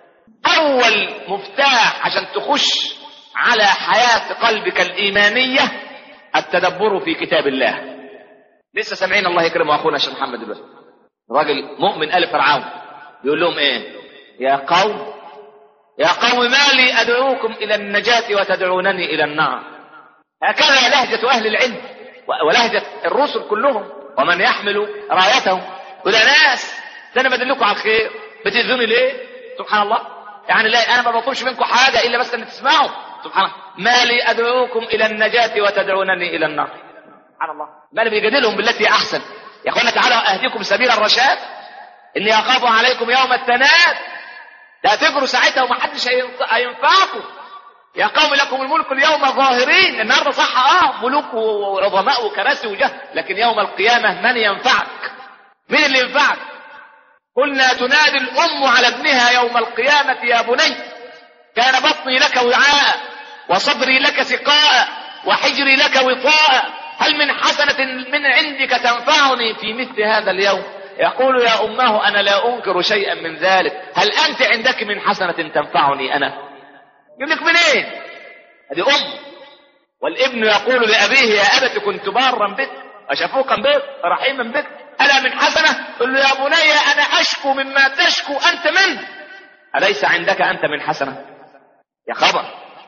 Speaker 2: اول مفتاح عشان تخش على حياه قلبك الايمانيه التدبر في كتاب الله لسه سامعين الله يكرمه اخونا الشيخ محمد دلوقتي راجل مؤمن ال فرعون يقول لهم ايه يا قوم يا قوم ما لي ادعوكم الى النجاه وتدعونني الى النار هكذا لهجه اهل العلم ولهجه الرسل كلهم ومن يحمل رايتهم يقول يا ناس ده انا بدلكم على الخير بتاذوني ليه سبحان الله يعني لا انا ما بطلبش منكم حاجه الا بس ان تسمعوا سبحان الله ما لي ادعوكم الى النجاه وتدعونني الى النار سبحان الله ما اللي بيجادلهم بالتي احسن يا اخوانا تعالوا اهديكم سبيل الرشاد اني اخاف عليكم يوم التناد ده هتجروا ساعتها ومحدش هينف- هينفعكم يا قوم لكم الملك اليوم ظاهرين النهارده صح اه ملوك و- وعظماء وكراسي وجه لكن يوم القيامه من ينفعك مين اللي ينفعك قلنا تنادي الام على ابنها يوم القيامه يا بني كان بطني لك وعاء وصدري لك سقاء وحجري لك وطاء هل من حسنة من عندك تنفعني في مثل هذا اليوم يقول يا أمه أنا لا أنكر شيئا من ذلك هل أنت عندك من حسنة تنفعني أنا يقول لك منين هذه أم والابن يقول لأبيه يا أبت كنت بارا بك وشفوقا بك رحيما بك ألا من حسنة قل له يا بني أنا أشكو مما تشكو أنت منه أليس عندك أنت من حسنة يا خبر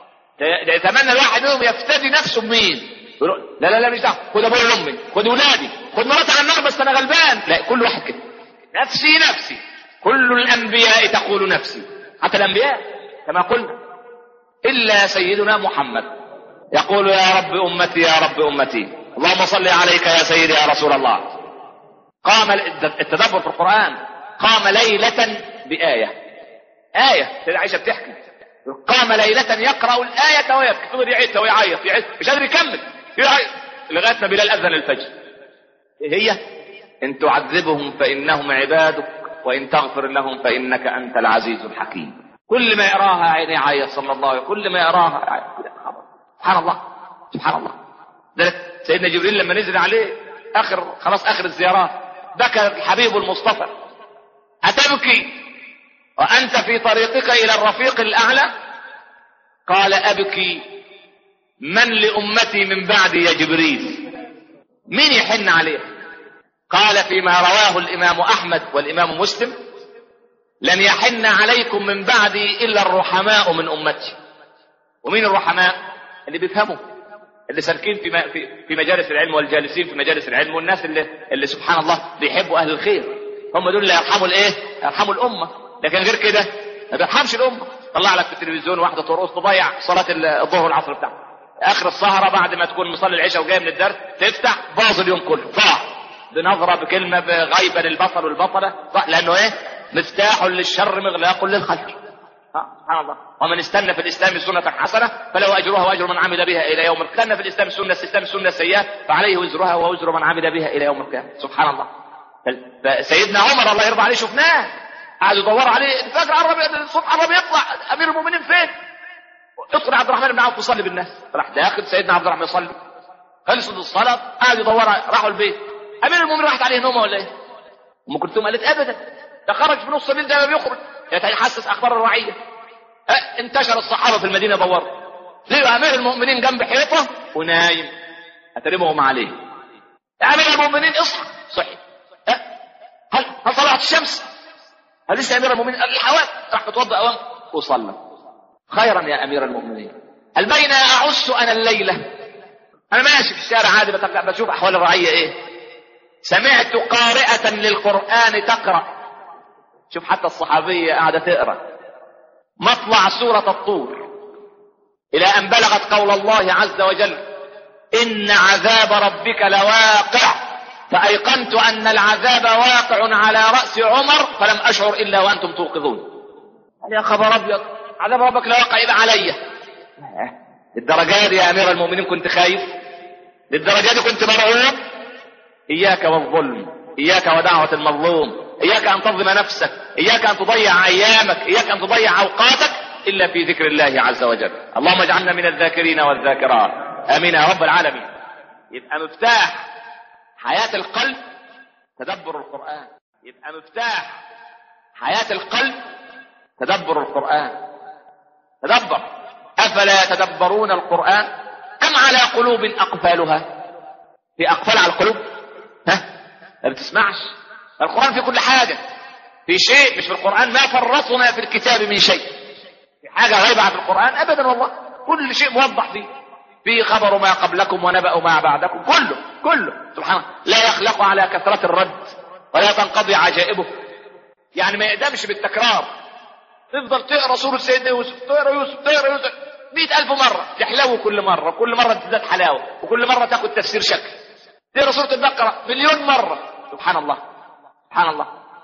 Speaker 2: ت- يتمنى الواحد منهم يفتدي نفسه بمين يقول لا لا لا مش دعوه خد ابويا وامي خد ولادي خد مراتي على النار بس انا غلبان لا كل واحد كده نفسي نفسي كل الانبياء تقول نفسي حتى الانبياء كما قلنا الا سيدنا محمد يقول يا رب امتي يا رب امتي اللهم صل عليك يا سيدي يا رسول الله قام ال- التدبر في القران قام ليله بايه ايه سيدة عائشه بتحكي قام ليلة يقرأ الآية ويبكي فضل يعيدها ويعيط يعيد مش قادر يكمل يعيط لغاية ما بلال أذن الفجر إيه هي إن تعذبهم فإنهم عبادك وإن تغفر لهم فإنك أنت العزيز الحكيم كل ما يراها عيني يعيط صلى الله عليه وسلم كل ما يراها يعيط. سبحان الله سبحان الله ذلك سيدنا جبريل لما نزل عليه آخر خلاص آخر الزيارات بكى الحبيب المصطفى أتبكي وأنت في طريقك إلى الرفيق الأعلى قال أبكي من لأمتي من بعدي يا جبريل مين يحن عليه قال فيما رواه الإمام أحمد والإمام مسلم لن يحن عليكم من بعدي إلا الرحماء من أمتي ومين الرحماء اللي بيفهموا اللي سالكين في م- في في مجالس العلم والجالسين في مجالس العلم والناس اللي اللي سبحان الله بيحبوا اهل الخير هم دول اللي يرحموا الايه؟ يرحموا الامه لكن غير كده ما بيرحمش الامه طلع لك في التلفزيون واحده ترقص تضيع صلاه الظهر والعصر بتاعها اخر السهره بعد ما تكون مصلي العشاء وجاي من الدرس تفتح باظ اليوم كله ضاع بنظره بكلمه بغيبه للبصر والبصره ضاع لانه ايه؟ مفتاح للشر مغلاق للخير آه، سبحان الله ومن استنى في الاسلام سنه حسنه فله اجرها واجر من عمل بها الى يوم القيامه استنى في الاسلام سنه الاسلام سنه سيئه فعليه وزرها ووزر من عمل بها الى يوم القيامه سبحان الله ف- فسيدنا عمر الله يرضى عليه شفناه قعد يدور عليه الفجر قرب الصبح قرب يطلع امير المؤمنين فين؟ ادخل عبد الرحمن بن عوف يصلي بالناس راح داخل سيدنا عبد الرحمن يصلي خلصت الصلاه قعد يدور راحوا البيت امير المؤمنين راحت عليه نومه ولا ايه؟ ام كلثوم قالت ابدا ده خرج في نص الليل ده ما بيخرج يتحسس اخبار الرعيه أه انتشر الصحابه في المدينه دوروا ليه امير المؤمنين جنب حيطه ونايم اترمهم عليه يا امير المؤمنين اصحى صحي أه هل هل طلعت الشمس؟ هل لسه امير المؤمنين قال الحوادث راح متوضا اوام وصلى خيرا يا امير المؤمنين هل بين اعس انا الليله انا ماشي في الشارع عادي بتقع بشوف احوال الرعيه ايه سمعت قارئة للقرآن تقرأ شوف حتى الصحابية قاعدة تقرأ مطلع سورة الطور إلى أن بلغت قول الله عز وجل إن عذاب ربك لواقع فأيقنت أن العذاب واقع على رأس عمر فلم أشعر إلا وأنتم توقظون قال يا خبر أبيض عذاب ربك لواقع إذا علي للدرجة دي يا أمير المؤمنين كنت خايف للدرجة دي كنت مرعوب إياك والظلم إياك ودعوة المظلوم إياك أن تظلم نفسك إياك أن تضيع أيامك إياك أن تضيع أوقاتك إلا في ذكر الله عز وجل اللهم اجعلنا من الذاكرين والذاكرات آمين يا رب العالمين يبقى مفتاح حياة القلب تدبر القرآن يبقى مفتاح حياة القلب تدبر القرآن تدبر أفلا يتدبرون القرآن أم على قلوب أقفالها في أقفال على القلوب ها ما بتسمعش القرآن في كل حاجة في شيء مش في القرآن ما فرطنا في الكتاب من شيء في حاجة غايبة عن القرآن أبدا والله كل شيء موضح فيه في خبر ما قبلكم ونبأ ما بعدكم كله كله سبحان الله لا يخلق على كثرة الرد ولا تنقضي عجائبه يعني ما يقدمش بالتكرار تفضل تقرا سورة سيدنا يوسف تقرا يوسف تقرا يوسف مئة ألف مرة تحلو كل مرة كل مرة تزداد حلاوة وكل مرة تاخد تفسير شكل تقرا سورة البقرة مليون مرة سبحان الله سبحان الله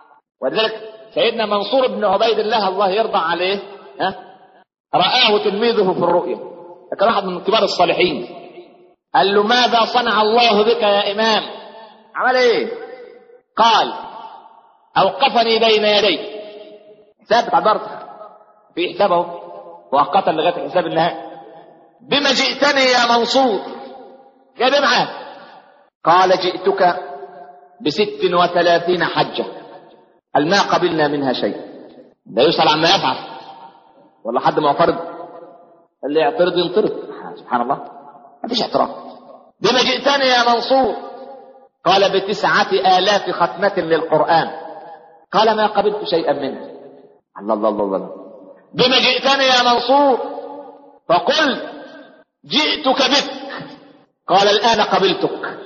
Speaker 2: ولذلك سيدنا منصور بن عبيد الله الله يرضى عليه ها رآه تلميذه في الرؤيا كان واحد من كبار الصالحين قال له ماذا صنع الله بك يا إمام عمل ايه قال أوقفني بين يديه حساب بتاع برضه في حسابه مؤقتا لغاية الحساب النهائي بما جئتني يا منصور جايب إيه معاه قال جئتك بست وثلاثين حجة قال ما قبلنا منها شيء لا يسأل عما يفعل ولا حد معترض اللي يعترض ينطرد سبحان الله ما فيش اعتراض بما جئتني يا منصور قال بتسعة آلاف ختمة للقرآن قال ما قبلت شيئا منه الله الله الله الله بما جئتني يا منصور فقلت جئتك بك قال الآن قبلتك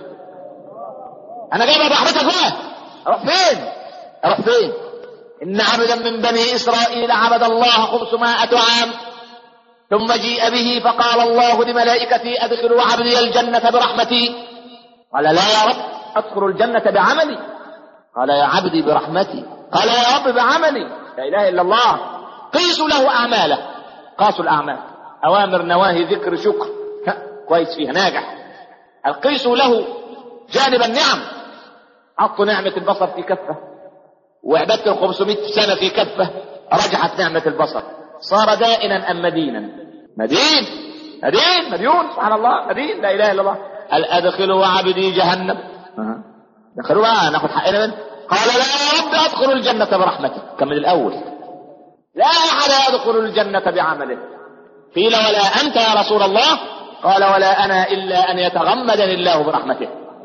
Speaker 2: أنا جايب بحرتك بقى أروح فين أروح فين إن عبدا من بني إسرائيل عبد الله خمسمائة عام ثم جيء به فقال الله لملائكتي أدخلوا عبدي الجنة برحمتي قال لا يا رب أدخل الجنة بعملي قال يا عبدي برحمتي قال يا رب بعملي لا إله إلا الله قيسوا له أعماله قاسوا الأعمال أوامر نواهي ذكر شكر ها، كويس فيها ناجح القيسوا له جانب النعم حطوا نعمة البصر في كفة وعبادة ال 500 سنة في كفة رجحت نعمة البصر صار دائنا أم مدينا مدين مدين مديون سبحان الله مدين لا إله إلا الله قال أدخلوا عبدي جهنم أه. دخلوا بقى ناخد حقنا منه قال لا يا رب أدخل الجنة برحمتك كمل الأول لا أحد يدخل الجنة بعمله قيل ولا أنت يا رسول الله قال ولا أنا إلا أن يتغمدني الله برحمته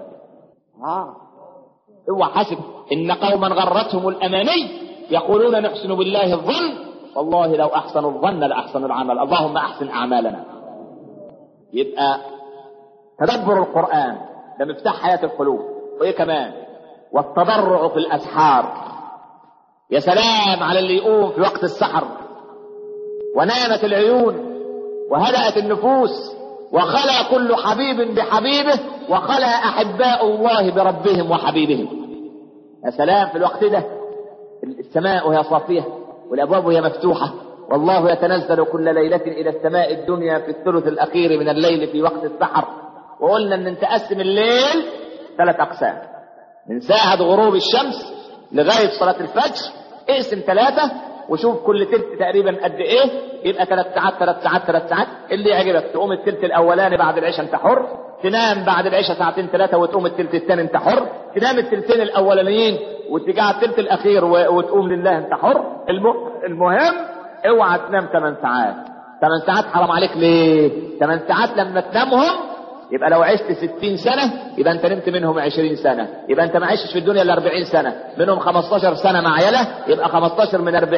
Speaker 2: آه. اوعى حسب إن قوما غرتهم الأماني يقولون نحسن بالله الظن والله لو أحسنوا الظن لأحسنوا العمل اللهم أحسن أعمالنا يبقى تدبر القرآن ده مفتاح حياة القلوب وإيه كمان والتضرع في الأسحار يا سلام على اللي يقوم في وقت السحر ونامت العيون وهدأت النفوس وخلى كل حبيب بحبيبه وخلى أحباء الله بربهم وحبيبهم يا سلام في الوقت ده السماء وهي صافية والأبواب وهي مفتوحة والله يتنزل كل ليلة إلى السماء الدنيا في الثلث الأخير من الليل في وقت السحر وقلنا أن تقسم الليل ثلاث أقسام من ساعة غروب الشمس لغاية صلاة الفجر اقسم ثلاثة وشوف كل تلت تقريبا قد ايه يبقى ثلاث ساعات ثلاث ساعات ثلاث ساعات اللي يعجبك تقوم التلت الاولاني بعد العشاء انت حر تنام بعد العشاء ساعتين ثلاثة وتقوم التلت الثاني انت حر تنام التلتين الاولانيين وترجع التلت الاخير و... وتقوم لله انت حر الم... المهم اوعى تنام 8 ساعات 8 ساعات حرام عليك ليه 8 ساعات لما تنامهم يبقى لو عشت 60 سنة يبقى انت نمت منهم 20 سنة يبقى انت ما عشتش في الدنيا الا 40 سنة منهم 15 سنة مع عيلة يبقى 15 من 40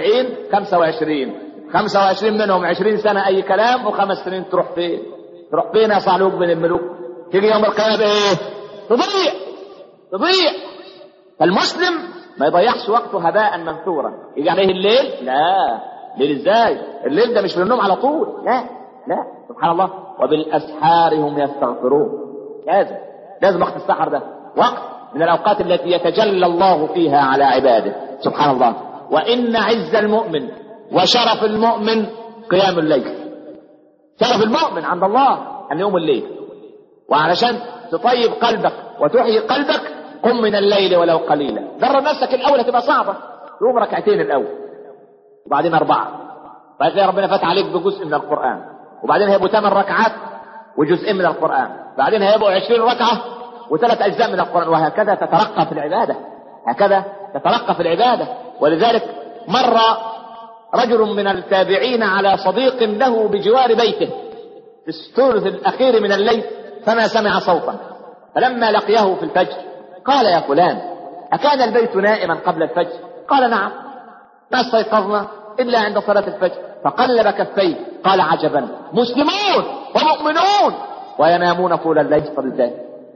Speaker 2: 25 25 منهم 20 سنة اي كلام وخمس سنين تروح فين تروح فين يا صعلوك بين الملوك تيجي يوم القيامة بايه تضيع تضيع فالمسلم ما يضيعش وقته هباء منثورا يجي عليه الليل لا ليل ازاي الليل ده مش للنوم على طول لا لا سبحان الله وبالاسحار هم يستغفرون لازم لازم وقت السحر ده وقت من الاوقات التي يتجلى الله فيها على عباده سبحان الله وان عز المؤمن وشرف المؤمن قيام الليل شرف المؤمن عند الله ان يوم الليل وعلشان تطيب قلبك وتحيي قلبك قم من الليل ولو قليلا درب نفسك الاول هتبقى صعبه تقوم ركعتين الاول وبعدين اربعه بعد كده ربنا فتح عليك بجزء من القران وبعدين هيبقوا ثمان ركعات وجزئين من القرآن بعدين هيبقوا عشرين ركعة وثلاث أجزاء من القرآن وهكذا تترقى في العبادة هكذا تترقى في العبادة ولذلك مر رجل من التابعين على صديق له بجوار بيته في الثلث الأخير من الليل فما سمع صوتا فلما لقيه في الفجر قال يا فلان أكان البيت نائما قبل الفجر قال نعم ما استيقظنا إلا عند صلاة الفجر فقلب كفيه قال عجبا مسلمون ومؤمنون وينامون طول الليل طب ازاي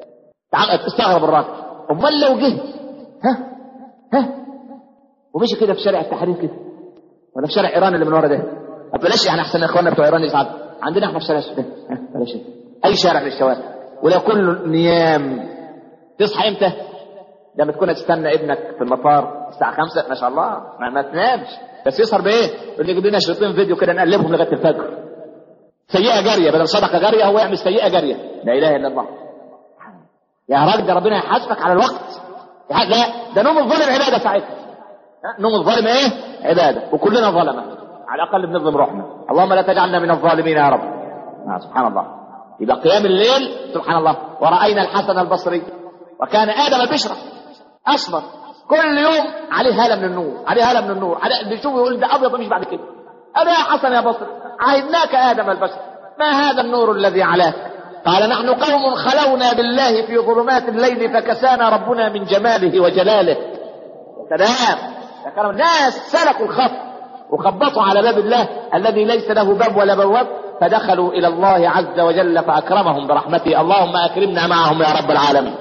Speaker 2: استغرب الراجل امال لو جه ها ها ومشي كده في شارع التحرير كده ولا في شارع ايران اللي من ورا ده بلاش يعني احسن اخواننا بتوع ايران يسعد عندنا احنا في شارع السودان بلاش اي شارع من الشوارع ولا كله نيام تصحى امتى لما تكون تستنى ابنك في المطار الساعه 5 ما شاء الله ما, ما تنامش بس يسهر بايه؟ يقول لي جيب لنا شريطين فيديو كده نقلبهم لغايه الفجر سيئه جاريه بدل صدقه جاريه هو يعمل سيئه جاريه لا اله الا الله يا راجل ده ربنا يحاسبك على الوقت لا ده نوم الظالم عباده ساعتها نوم الظالم ايه؟ عباده وكلنا ظلمه على الاقل بنظلم روحنا اللهم لا تجعلنا من الظالمين يا رب آه سبحان الله يبقى قيام الليل سبحان الله ورأينا الحسن البصري وكان آدم بشرة أصفر كل يوم عليه هالة من النور عليه هالة من النور عليه بيشوف يقول ده أبيض مش بعد كده أنا يا حسن يا بصري عهدناك آدم البشر ما هذا النور الذي علاك قال نحن قوم خلونا بالله في ظلمات الليل فكسانا ربنا من جماله وجلاله سلام يا كلام ناس سلكوا الخط وخبطوا على باب الله الذي ليس له باب ولا بواب فدخلوا الى الله عز وجل فاكرمهم برحمته اللهم اكرمنا معهم يا رب العالمين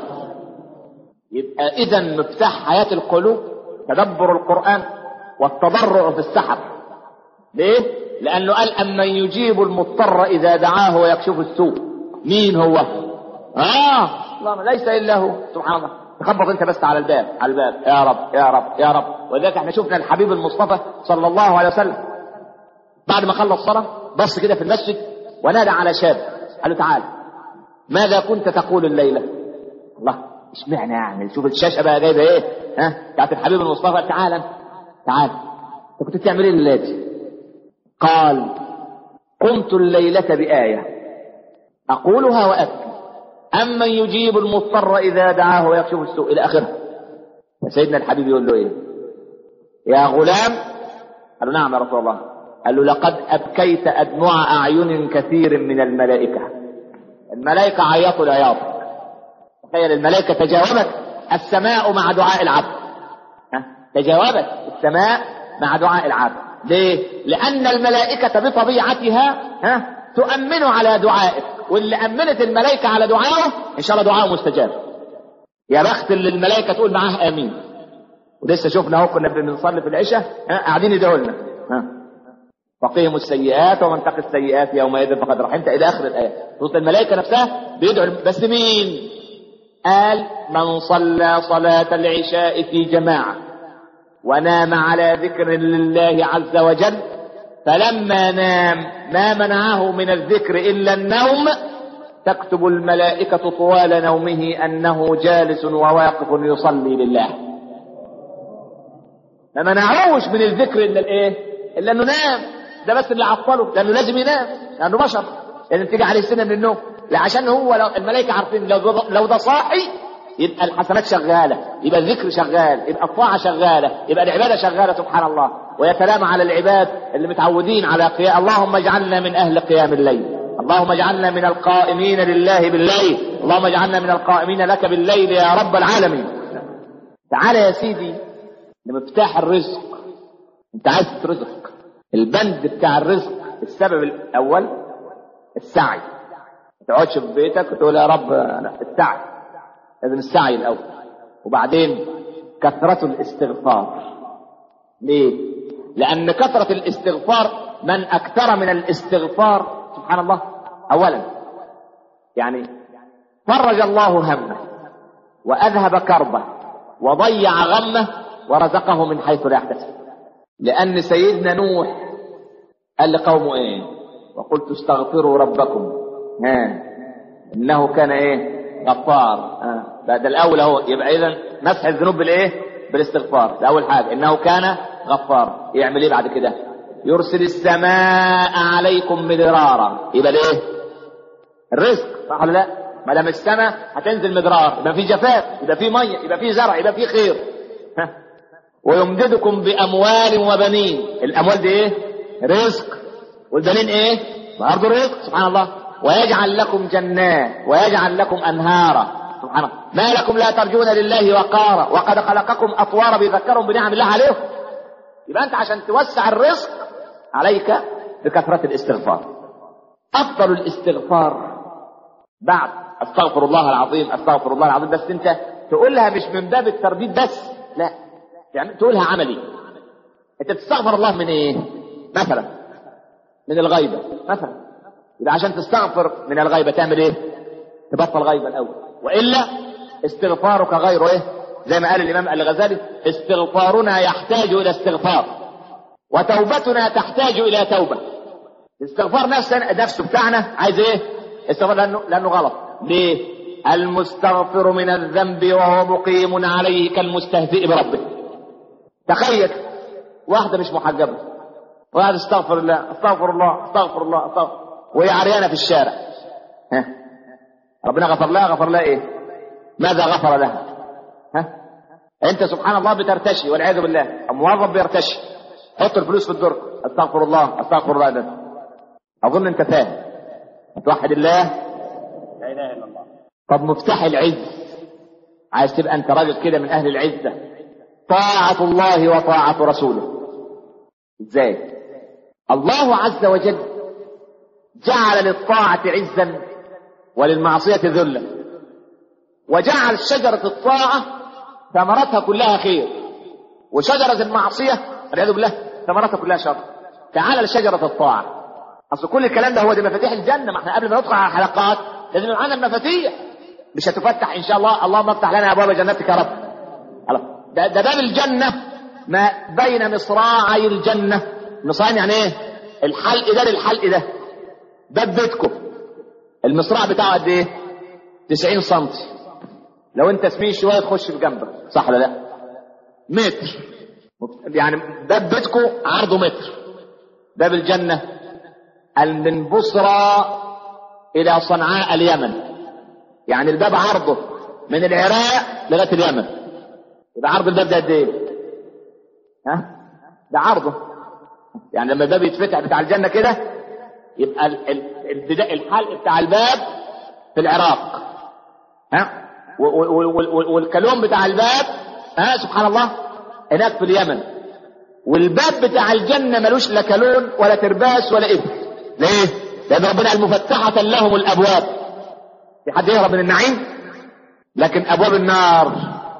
Speaker 2: يبقى اذا مفتاح حياه القلوب تدبر القران والتضرع في السحر ليه لانه قال امن يجيب المضطر اذا دعاه ويكشف السوء مين هو اه الله ليس الا هو سبحان الله تخبط انت بس على الباب على الباب يا رب يا رب يا رب ولذلك احنا شفنا الحبيب المصطفى صلى الله عليه وسلم بعد ما خلص صلاه بص كده في المسجد ونادى على شاب قال له تعال ماذا كنت تقول الليله الله اشمعنى يعني شوف الشاشه بقى جايبه ايه ها بتاعت الحبيب المصطفى تعال تعال انت كنت بتعمل ايه الليله دي قال قمت الليله بايه اقولها وابكي أمن يجيب المضطر إذا دعاه ويكشف السوء إلى آخره فسيدنا الحبيب يقول له إيه يا غلام قال له نعم يا رسول الله قال له لقد أبكيت أدمع أعين كثير من الملائكة الملائكة عيطوا العياط تخيل الملائكة تجاوبت السماء مع دعاء العبد ها؟ تجاوبت السماء مع دعاء العبد ليه؟ لأن الملائكة بطبيعتها ها تؤمن على دعائك واللي أمنت الملائكة على دعائه إن شاء الله دعائه مستجاب يا بخت اللي الملائكة تقول معاه آمين ولسه شفنا اهو كنا بنصلي في العشاء ها قاعدين يدعوا لنا ها وقيهم السيئات ومن تقي السيئات يومئذ فقد رحمت الى اخر الايه صوت الملائكه نفسها بيدعوا بس مين قال من صلى صلاه العشاء في جماعه ونام على ذكر لله عز وجل فلما نام ما منعه من الذكر الا النوم تكتب الملائكه طوال نومه انه جالس وواقف يصلي لله ما منعوش من الذكر الا الايه الا انه نام ده بس اللي عطله لانه لازم ينام لانه بشر لازم تيجي عليه سنه من النوم لا عشان هو لو الملائكه عارفين لو ده لو ده صاحي يبقى الحسنات شغاله يبقى الذكر شغال يبقى الطاعه شغاله يبقى العباده شغاله سبحان الله ويتلام على العباد اللي متعودين على قيام اللهم اجعلنا من اهل قيام الليل اللهم اجعلنا من القائمين لله بالليل اللهم اجعلنا من القائمين لك بالليل يا رب العالمين تعال يا سيدي لمفتاح الرزق انت عايز ترزق البند بتاع الرزق السبب الاول السعي ما تقعدش في بيتك وتقول يا رب أنا السعي لازم السعي الاول وبعدين كثرة الاستغفار ليه؟ لأن كثرة الاستغفار من أكثر من الاستغفار سبحان الله أولا يعني فرج الله همه وأذهب كربه وضيع غمه ورزقه من حيث لا يحتسب لأن سيدنا نوح قال لقومه إيه وقلت استغفروا ربكم ها إنه كان إيه غفار ها بعد الأول أهو يبقى إذا مسح الذنوب بالإيه بالاستغفار ده أول حاجة إنه كان غفار يعمل إيه بعد كده يرسل السماء عليكم مدرارا يبقى الإيه الرزق صح ولا لا ما دام السماء هتنزل مدرار يبقى في جفاف يبقى في ميه يبقى في زرع يبقى في خير ها ويمددكم باموال وبنين الاموال دي ايه رزق والبنين ايه برضه رزق سبحان الله ويجعل لكم جنات ويجعل لكم انهارا سبحان الله ما لكم لا ترجون لله وقارا وقد خلقكم اطوارا بيذكرهم بنعم الله عليكم يبقى انت عشان توسع الرزق عليك بكثره الاستغفار افضل الاستغفار بعد استغفر الله العظيم استغفر الله العظيم بس انت تقولها مش من باب الترديد بس لا يعني تقولها عملي انت بتستغفر الله من ايه مثلا من الغيبة مثلا يبقى عشان تستغفر من الغيبة تعمل ايه تبطل غيبة الاول والا استغفارك غير ايه زي ما قال الامام الغزالي استغفارنا يحتاج الى استغفار وتوبتنا تحتاج الى توبه استغفار نفسه نفسه بتاعنا عايز ايه استغفار لانه لانه غلط ليه المستغفر من الذنب وهو مقيم عليه كالمستهزئ بربه تخيل واحده مش محجبه واحد استغفر الله استغفر الله استغفر الله استغفر وهي عريانه في الشارع ها ربنا غفر لها غفر لها ايه ماذا غفر لها ها انت سبحان الله بترتشي والعياذ بالله موظف بيرتشي حط الفلوس في الدرج استغفر الله استغفر الله ده اظن انت فاهم توحد الله
Speaker 1: لا اله الا الله
Speaker 2: طب مفتاح العز عايز تبقى انت راجل كده من اهل العزه طاعه الله وطاعه رسوله ازاي الله عز وجل جعل للطاعه عزا وللمعصيه ذلا وجعل شجره الطاعه ثمرتها كلها خير وشجره المعصيه والعياذ بالله ثمرتها كلها شر تعال لشجره الطاعه اصل كل الكلام ده هو دي مفاتيح الجنه ما احنا قبل ما ندخل على الحلقات لازم يبقى معانا المفاتيح مش هتفتح ان شاء الله اللهم افتح لنا ابواب جنتك يا رب خلاص ده, ده باب الجنه ما بين مصراعي الجنه مصراعين يعني ايه الحلق ده للحلق ده باب بيتكم المصراع بتاعه قد ايه 90 سم لو انت سمين شويه تخش في جنبك صح ولا لا متر يعني باب بيتكم عرضه متر باب الجنه من بصرى الى صنعاء اليمن يعني الباب عرضه من العراق لغايه اليمن يبقى عرض الباب ده قد ايه؟ ها؟ ده عرضه يعني لما الباب يتفتح بتاع الجنه كده يبقى ال- ال- البداء الحلق بتاع الباب في العراق ها و- و- و- و- والكالون بتاع الباب ها سبحان الله هناك في اليمن والباب بتاع الجنه ملوش لا كالون ولا ترباس ولا ابن ليه؟ لان ربنا قال مفتحه لهم الابواب في حد يهرب من النعيم لكن ابواب النار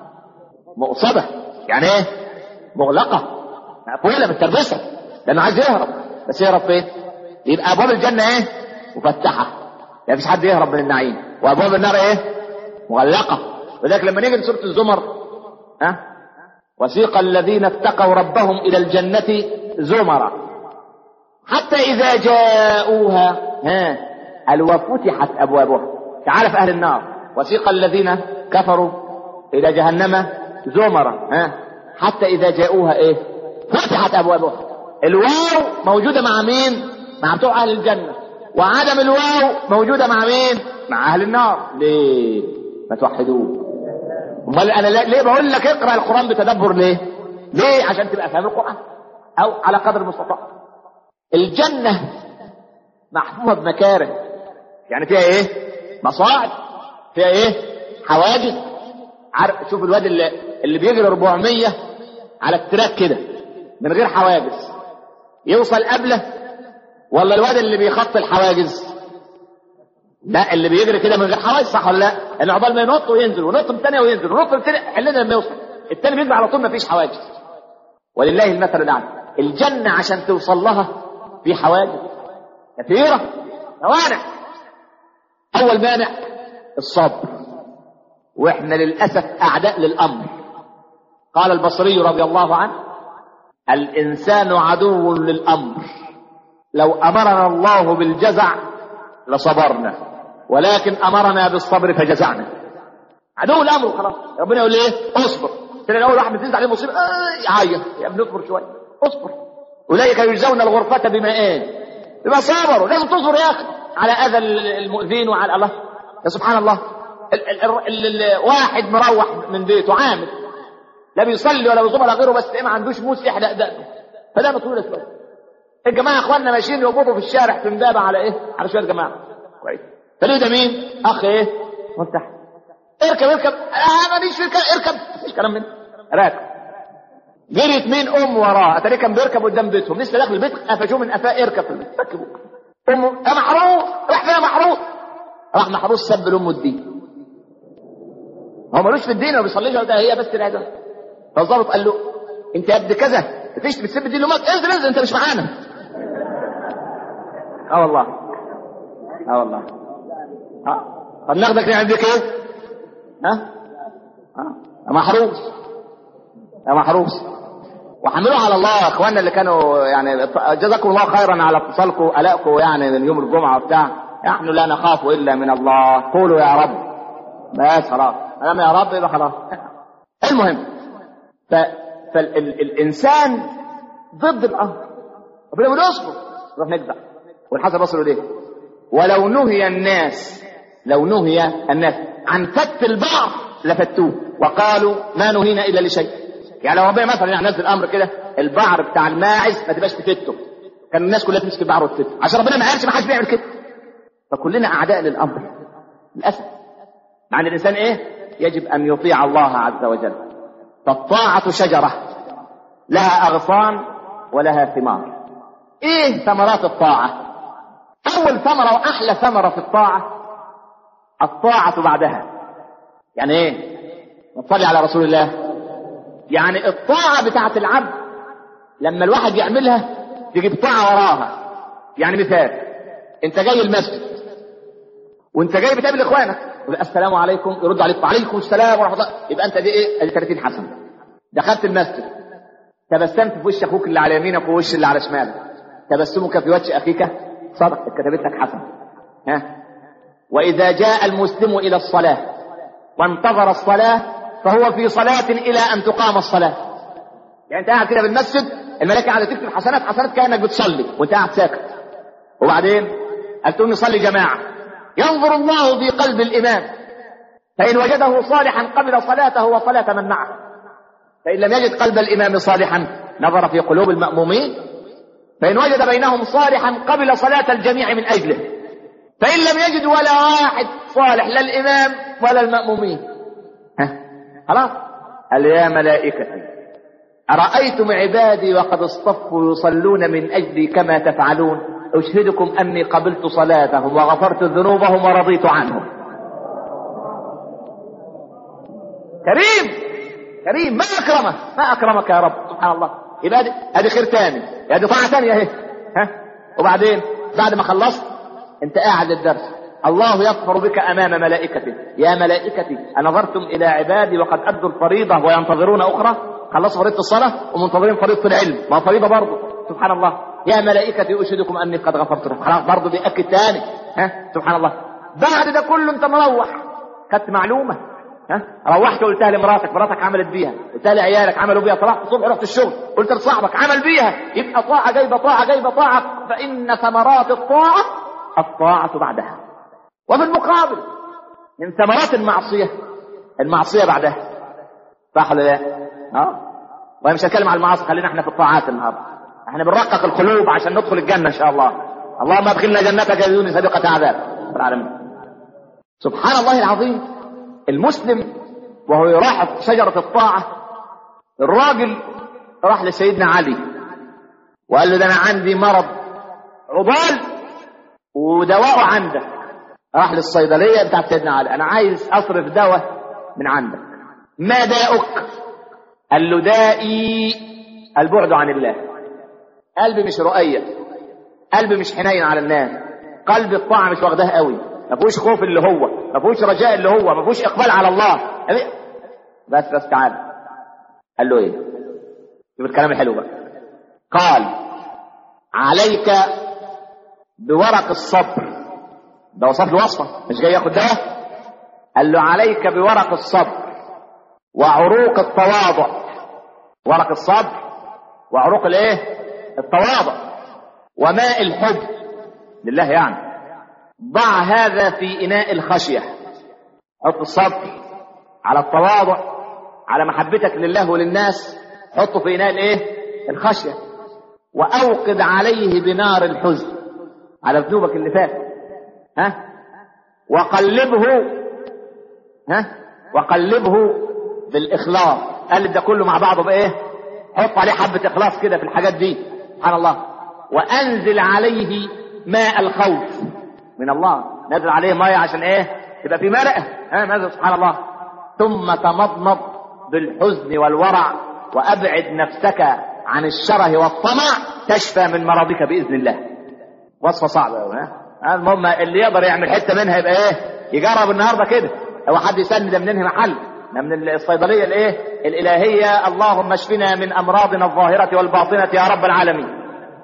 Speaker 2: مؤصده يعني ايه مغلقه مقفوله متربسه لانه عايز يهرب بس يهرب فين يبقى ابواب الجنه ايه مفتحه يعني مفيش حد يهرب من النعيم وابواب النار ايه مغلقه ولذلك لما نيجي لسوره الزمر ها وسيق الذين اتقوا ربهم الى الجنه زمرا حتى اذا جاءوها ها قال وفتحت ابوابها تعال في اهل النار وسيق الذين كفروا الى جهنم زمرا ها حتى اذا جاءوها ايه فتحت ابوابها الواو موجوده مع مين مع بتوع اهل الجنه وعدم الواو موجوده مع مين مع اهل النار ليه ما توحدوه امال انا لا- ليه بقول لك اقرا القران بتدبر ليه ليه عشان تبقى فاهم القران او على قدر المستطاع الجنه محفوفه بمكاره يعني فيها ايه مصاعد فيها ايه حواجز عارف شوف الواد اللي, اللي بيجري 400 على التراك كده من غير حواجز يوصل قبله ولا الواد اللي بيخط الحواجز لا اللي بيجري كده من غير حواجز صح ولا لا اللي عقبال ما ينط وينزل ونط من الثانيه وينزل ونط من الثانيه حلنا لما يوصل الثاني بيجري على طول ما فيش حواجز ولله المثل الاعلى الجنه عشان توصل لها في حواجز كثيره موانع اول مانع الصبر واحنا للاسف اعداء للامر قال البصري رضي الله عنه الانسان عدو للامر لو امرنا الله بالجزع لصبرنا ولكن امرنا بالصبر فجزعنا عدو الامر خلاص ربنا يقول لي ايه اصبر تلاقي اول واحد بتنزل عليه مصيبه آه يعيط يا ابني اصبر شويه اصبر اولئك يجزون الغرفه بما ايه بما صبروا لازم تصبر يا اخي على اذى المؤذين وعلى الله يا سبحان الله ال ال ال ال ال واحد مروح من بيته عامل لا بيصلي ولا بيصوم ولا غيره بس ايه ما عندوش موس يحلق دقنه فده طويله شويه الجماعه اخواننا ماشيين يربطوا في الشارع في امبابه على ايه؟ على شويه جماعه كويس فليه ده مين؟ اخ ايه؟ مفتح اركب اركب اه ماليش في الك- اركب مفيش كلام من راكب جريت مين ام وراه اتاري كان بيركب قدام بيتهم لسه داخل البيت قفشوه من قفاه اركب في البيت ركبوه امه يا محروس راح فين يا محروس راح محروس سب لامه الدين هو ملوش في الدين وما بيصليش ولا ده هي بس العياذ فالظابط قال له انت يا ابن كذا بتشتم بتسب الدين لامك انزل انزل انت مش معانا اه والله اه والله اه طب ناخدك نعمل بيك ايه؟ ها؟ اه يا محروس يا محروس وحملوه على الله اخواننا اللي كانوا يعني جزاكم الله خيرا على اتصالكم الائكم يعني من يوم الجمعه وبتاع نحن لا نخاف الا من الله قولوا يا رب بس خلاص ما يا رب يبقى خلاص المهم ف... فالانسان ضد الامر ربنا يقول اصبر نروح نكذب والحسن البصري يقول ايه ولو نهي الناس لو نهي الناس عن فت البعض لفتوه وقالوا ما نهينا الا لشيء يعني لو ربنا مثلا يعني نزل الامر كده البعر بتاع الماعز ما تبقاش تفته كان الناس كلها تمسك البعر وتفته عشان ربنا ما قالش ما حدش بيعمل كده فكلنا اعداء للامر للاسف مع ان الانسان ايه يجب ان يطيع الله عز وجل فالطاعه شجره لها اغصان ولها ثمار ايه ثمرات الطاعه اول ثمره واحلى ثمره في الطاعه الطاعه بعدها يعني ايه نصلي على رسول الله يعني الطاعه بتاعه العبد لما الواحد يعملها تجيب طاعه وراها يعني مثال انت جاي المسجد وانت جاي بتقابل اخوانك السلام عليكم يرد عليك وعليكم السلام ورحمه الله يبقى انت دي ايه ادي 30 حسنه دخلت المسجد تبسمت في وش اخوك اللي على يمينك ووش اللي على شمالك تبسمك في وجه اخيك صدق اتكتبت لك حسنه ها واذا جاء المسلم الى الصلاه وانتظر الصلاه فهو في صلاه الى ان تقام الصلاه يعني انت قاعد كده بالمسجد الملائكه قاعده تكتب حسنات حسنات كانك بتصلي وانت قاعد ساكت وبعدين قال تقوم نصلي جماعه ينظر الله في قلب الامام فان وجده صالحا قبل صلاته وصلاه من معه فان لم يجد قلب الامام صالحا نظر في قلوب المامومين فان وجد بينهم صالحا قبل صلاه الجميع من اجله فان لم يجد ولا واحد صالح لا الامام ولا المامومين ها خلاص قال يا ملائكتي أرأيتم عبادي وقد اصطفوا يصلون من أجلي كما تفعلون أشهدكم أني قبلت صلاتهم وغفرت ذنوبهم ورضيت عنهم كريم كريم ما أكرمه ما أكرمك يا رب سبحان الله يبقى ادي ادي خير تاني ادي طاعة تانية اهي ها وبعدين بعد ما خلصت انت قاعد للدرس الله يغفر بك امام ملائكته يا ملائكتي انظرتم الى عبادي وقد ادوا الفريضه وينتظرون اخرى خلصوا فريضه الصلاه ومنتظرين فريضه العلم ما فريضه برضه سبحان الله يا ملائكتي اشهدكم اني قد غفرت لكم خلاص برضه بياكد تاني ها سبحان الله بعد ده كله انت مروح خدت معلومه ها روحت قلتها لمراتك مراتك عملت بيها قلتها لعيالك عملوا بيها طلعت الصبح رحت الشغل قلت لصاحبك عمل بيها يبقى طاعه جايبه طاعه جايبه طاعه فان ثمرات الطاعه الطاعه بعدها وفي المقابل من ثمرات المعصيه المعصيه بعدها صح ولا لا؟ اه وانا مش هتكلم على المعاصي خلينا احنا في الطاعات النهارده احنا بنرقق القلوب عشان ندخل الجنه ان شاء الله اللهم ادخلنا جنتك بدون سابقه عذاب رب العالمين سبحان الله العظيم المسلم وهو يراحب شجره الطاعه الراجل راح لسيدنا علي وقال له ده انا عندي مرض عضال ودواءه عندك راح للصيدليه بتاعت سيدنا علي انا عايز اصرف دواء من عندك ما داؤك قال له دائي البعد عن الله قلبي مش رؤية قلبي مش حنين على الناس قلبي الطاعة مش واخداه قوي ما فيهوش خوف اللي هو ما فيهوش رجاء اللي هو ما فيهوش اقبال على الله بس بس تعال قال له ايه شوف الكلام الحلو بقى قال عليك بورق الصبر ده وصف له وصفه مش جاي ياخد دواء قال له عليك بورق الصبر وعروق التواضع ورق الصبر وعروق الايه التواضع وماء الحب لله يعني ضع هذا في اناء الخشيه حط الصبر على التواضع على محبتك لله وللناس حطه في اناء الايه الخشيه واوقد عليه بنار الحزن على ذنوبك اللي فات ها وقلبه ها وقلبه بالاخلاص قال ده كله مع بعضه بايه حط عليه حبه اخلاص كده في الحاجات دي سبحان الله وانزل عليه ماء الخوف من الله نزل عليه ميه عشان ايه تبقى في مرقه ها نزل سبحان الله ثم تمضمض بالحزن والورع وابعد نفسك عن الشره والطمع تشفى من مرضك باذن الله وصفه صعبه قوي ها المهم اللي يقدر يعمل حته منها يبقى ايه يجرب النهارده كده لو حد يسند ده منين محل من الصيدليه الايه الالهيه اللهم اشفنا من امراضنا الظاهره والباطنه يا رب العالمين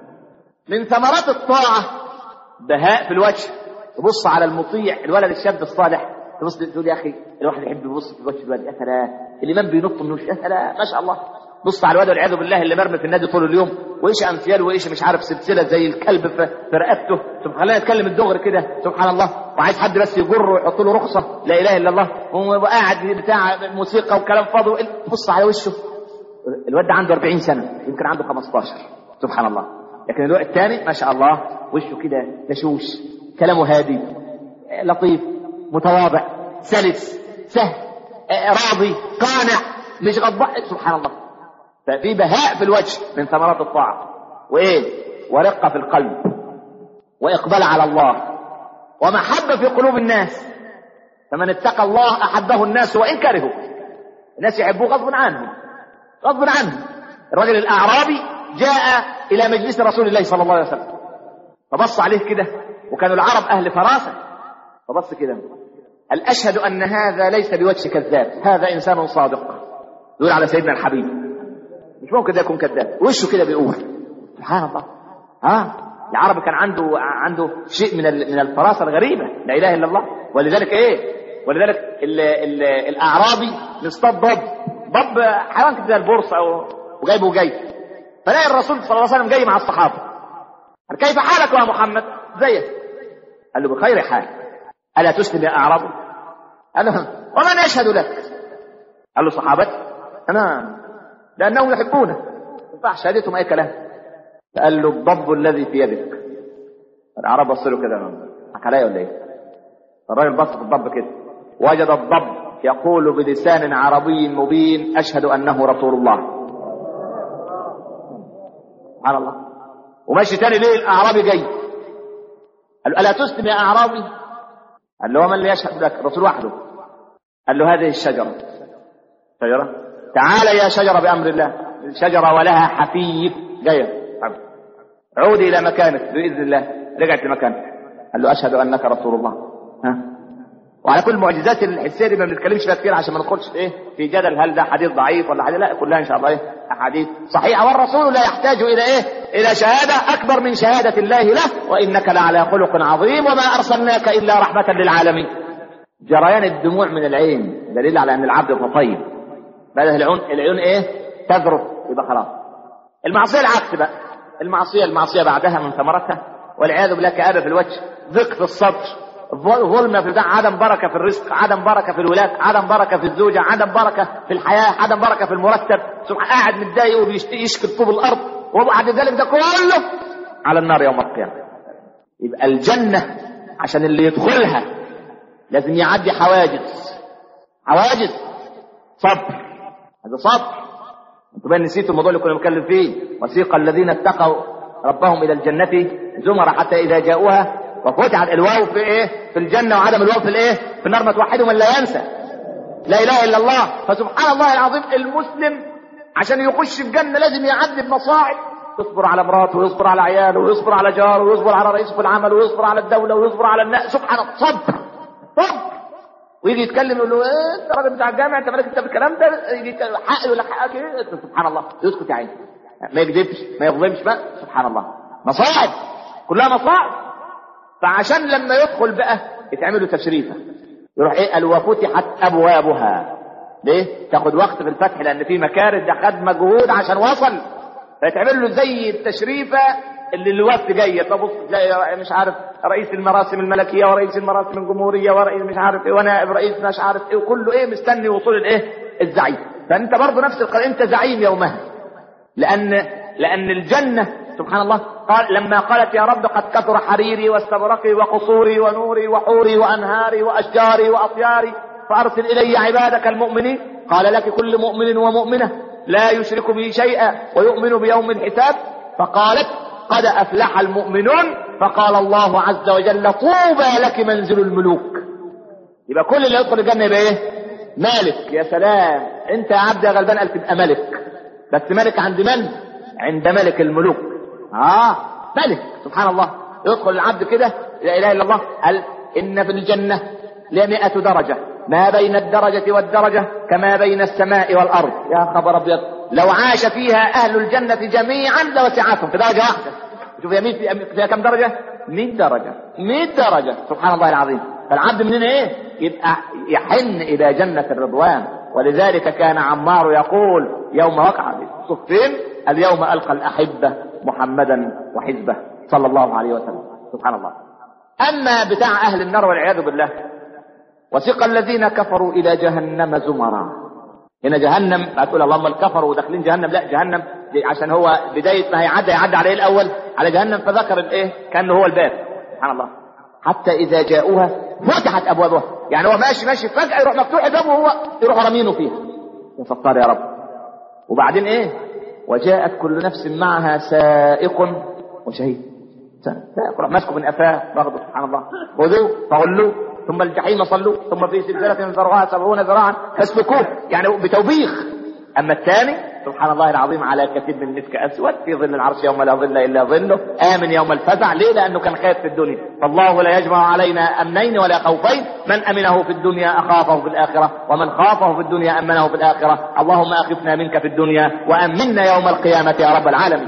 Speaker 2: من ثمرات الطاعه بهاء في الوجه تبص على المطيع الولد الشاب الصالح تبص تقول يا اخي الواحد يحب يبص في وجه الولد يا سلام الامام بينط من وشه يا سلام ما شاء الله بص على الولد والعياذ بالله اللي مرمي في النادي طول اليوم وايش انفيال وايش مش عارف سلسله زي الكلب في في رقبته سبحان الله يتكلم الدغري كده سبحان الله وعايز حد بس يجره ويحط له رخصه لا اله الا الله وقاعد بتاع موسيقى وكلام فاضي بص على وشه الواد ده عنده 40 سنه يمكن عنده 15 سبحان الله لكن الوقت الثاني ما شاء الله وشه كده بشوش كلامه هادي لطيف متواضع سلس سهل راضي قانع مش غضبان سبحان الله ففي بهاء في الوجه من ثمرات الطاعة وإيه ورقة في القلب وإقبال على الله ومحبة في قلوب الناس فمن اتقى الله أحبه الناس وإن كرهوا الناس يحبوه غصب عنهم غصب عنهم الرجل الأعرابي جاء إلى مجلس رسول الله صلى الله عليه وسلم فبص عليه كده وكانوا العرب أهل فراسة فبص كده قال أشهد أن هذا ليس بوجه كذاب هذا إنسان صادق يقول على سيدنا الحبيب مش ممكن ده يكون كذاب وشه كده بيقول سبحان الله ها العربي كان عنده عنده شيء من من الفراسه الغريبه لا اله الا الله ولذلك ايه ولذلك ال ال الاعرابي مصطاد ضب ضب حيوان كده زي البورصه او وجايبه وجاي فلاقي الرسول صلى الله عليه وسلم جاي مع الصحابه قال كيف حالك يا محمد زيك قال له بخير حال الا تسلم يا اعرابي قال له ومن يشهد لك قال له صحابتي انا لانهم يحبونه ما ينفعش شهادتهم اي كلام قال له الضب الذي في يدك العرب بص له كده حكى عليا ولا ايه الراجل بص في الضب كده وجد الضب يقول بلسان عربي مبين اشهد انه رسول الله سبحان الله وماشي تاني ليه الاعرابي جاي قال له الا تسلم يا اعرابي قال له ومن اللي يشهد لك رسول وحده قال له هذه الشجره شجره تعال يا شجره بامر الله الشجره ولها حفيف جايه عودي الى مكانك باذن الله رجعت لمكانك قال له اشهد انك رسول الله ها وعلى كل المعجزات الحسيه دي ما بنتكلمش فيها كتير عشان ما ندخلش في ايه في جدل هل ده حديث ضعيف ولا حديث لا كلها ان شاء الله ايه احاديث صحيحه والرسول لا يحتاج الى ايه الى شهاده اكبر من شهاده الله له وانك لعلى خلق عظيم وما ارسلناك الا رحمه للعالمين جريان الدموع من العين دليل على ان العبد طيب بدل العيون العيون ايه تذرف يبقى خلاص المعصيه العكس بقى المعصيه المعصيه بعدها من ثمرتها والعياذ بالله كآبه في الوجه ضيق في الصدر ظلمة في البتاع عدم بركة في الرزق عدم بركة في الولاد عدم بركة في الزوجة عدم بركة في الحياة عدم بركة في المرتب سبحان قاعد متضايق وبيشكي طوب الأرض وبعد ذلك ده كله على النار يوم القيامة يبقى الجنة عشان اللي يدخلها لازم يعدي حواجز حواجز صبر هذا صبر انتوا بقى نسيتوا الموضوع اللي كنا بنتكلم فيه وسيق الذين اتقوا ربهم الى الجنه زمر حتى اذا جاءوها وفتحت الواو في ايه في الجنه وعدم الواو في الايه في النار ما توحدوا من لا ينسى لا اله الا الله فسبحان الله العظيم المسلم عشان يخش الجنه لازم يعدي بمصاعب يصبر على مراته ويصبر على عياله ويصبر على جاره ويصبر على رئيسه في العمل ويصبر على الدوله ويصبر على الناس سبحان الله صبر صبر ويجي يتكلم يقول له ايه انت راجل بتاع الجامع انت مالك انت بالكلام ده يجي يتكلم حقي ولا حقك ايه سبحان الله يسكت يا عيني ما يكذبش ما يظلمش بقى سبحان الله مصاعب كلها مصاعب فعشان لما يدخل بقى يتعملوا تشريفه يروح ايه قال وفتحت ابوابها ليه؟ تاخد وقت في الفتح لان في مكارث ده خد مجهود عشان وصل فيتعمل له زي التشريفه اللي الوفد جاي تبص تلاقي مش عارف رئيس المراسم الملكيه ورئيس المراسم الجمهوريه ورئيس مش عارف ايه ونائب رئيس مش عارف ايه وكله ايه مستني وصول الايه الزعيم فانت برضه نفس القضيه انت زعيم يومها لان لان الجنه سبحان الله قال لما قالت يا رب قد كثر حريري واستبرقي وقصوري ونوري وحوري وانهاري واشجاري واطياري فارسل الي عبادك المؤمنين قال لك كل مؤمن ومؤمنه لا يشرك بي شيئا ويؤمن بيوم الحساب فقالت قد افلح المؤمنون فقال الله عز وجل طوبى لك منزل الملوك يبقى كل اللي يدخل الجنه يبقى ايه مالك يا سلام انت يا عبد يا غلبان قال تبقى ملك بس ملك عند من عند ملك الملوك اه ملك سبحان الله يدخل العبد كده لا اله الا الله قال ان في الجنه لمئة درجة ما بين الدرجة والدرجة كما بين السماء والأرض يا خبر أبيض لو عاش فيها أهل الجنة جميعا لوسعتهم في درجة واحدة شوف يا مين فيها كم درجة 100 درجة 100 درجة سبحان الله العظيم فالعبد منين ايه يبقى يحن الى جنة الرضوان ولذلك كان عمار يقول يوم وقع صفين اليوم القى الاحبة محمدا وحزبه صلى الله عليه وسلم سبحان الله اما بتاع اهل النار والعياذ بالله وسيق الذين كفروا الى جهنم زمرا هنا جهنم هتقول اللهم الكفروا وداخلين جهنم لا جهنم دي عشان هو بدايه ما هيعدي هيعدي على ايه الاول على جهنم فذكر الايه كانه هو الباب سبحان الله حتى اذا جاءوها فتحت ابوابها يعني هو ماشي ماشي فجاه يروح مفتوح الباب وهو يروح رامينه فيها يا ستار يا رب وبعدين ايه وجاءت كل نفس معها سائق وشهيد سائق راح ماسكه من قفاه باخده سبحان الله خذوه فغلوه ثم الجحيم صلوه ثم في سلسلة ذرعها سبعون ذراعا فاسلكوه يعني بتوبيخ أما الثاني سبحان الله العظيم على كثير من مسك أسود في ظل العرش يوم لا ظل إلا ظله آمن يوم الفزع ليه لأنه كان خايف في الدنيا فالله لا يجمع علينا أمنين ولا خوفين من أمنه في الدنيا أخافه في الآخرة ومن خافه في الدنيا أمنه في الآخرة اللهم أخفنا منك في الدنيا وأمنا يوم القيامة يا رب العالمين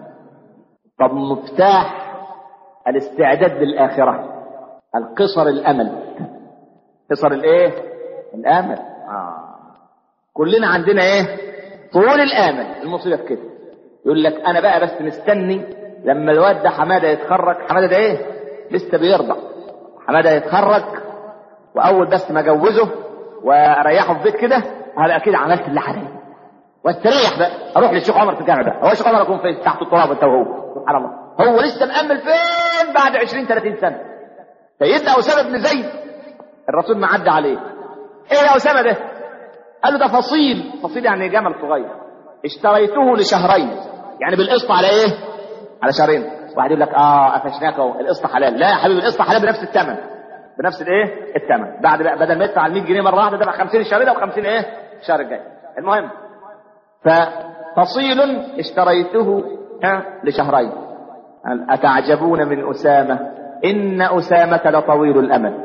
Speaker 2: طب مفتاح الاستعداد للآخرة القصر الأمل قصر الإيه الأمل آه. كلنا عندنا إيه طول الآمل المصيبة في كده يقول لك أنا بقى بس مستني لما الواد ده حمادة يتخرج حمادة ده إيه لسه بيرضع حمادة يتخرج وأول بس ما أجوزه وأريحه في بيت كده هبقى كده عملت اللي عليا واستريح بقى اروح للشيخ عمر في الجامع بقى هو الشيخ عمر يكون فين تحت التراب انت وهو سبحان الله هو لسه مأمل فين بعد 20 30 سنه سيدنا اسامه بن زيد الرسول ما عدى عليه ايه يا اسامه ده قال له ده فصيل فصيل يعني جمل صغير اشتريته لشهرين يعني بالقسط على ايه على شهرين واحد يقول لك اه قفشناك اهو القسط حلال لا يا حبيبي القسط حلال بنفس الثمن بنفس الايه الثمن بعد بقى بدل ما يدفع ال 100 جنيه مره واحده ده بقى 50 الشهر ده و50 ايه الشهر الجاي المهم ففصيل اشتريته ها لشهرين أتعجبون من أسامة إن أسامة لطويل الأمل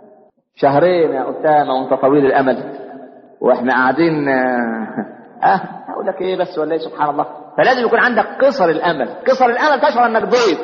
Speaker 2: شهرين يا أسامة وأنت طويل الأمل وإحنا قاعدين أه أقول لك إيه بس ولا إيه سبحان الله فلازم يكون عندك قصر الأمل قصر الأمل تشعر أنك ضيف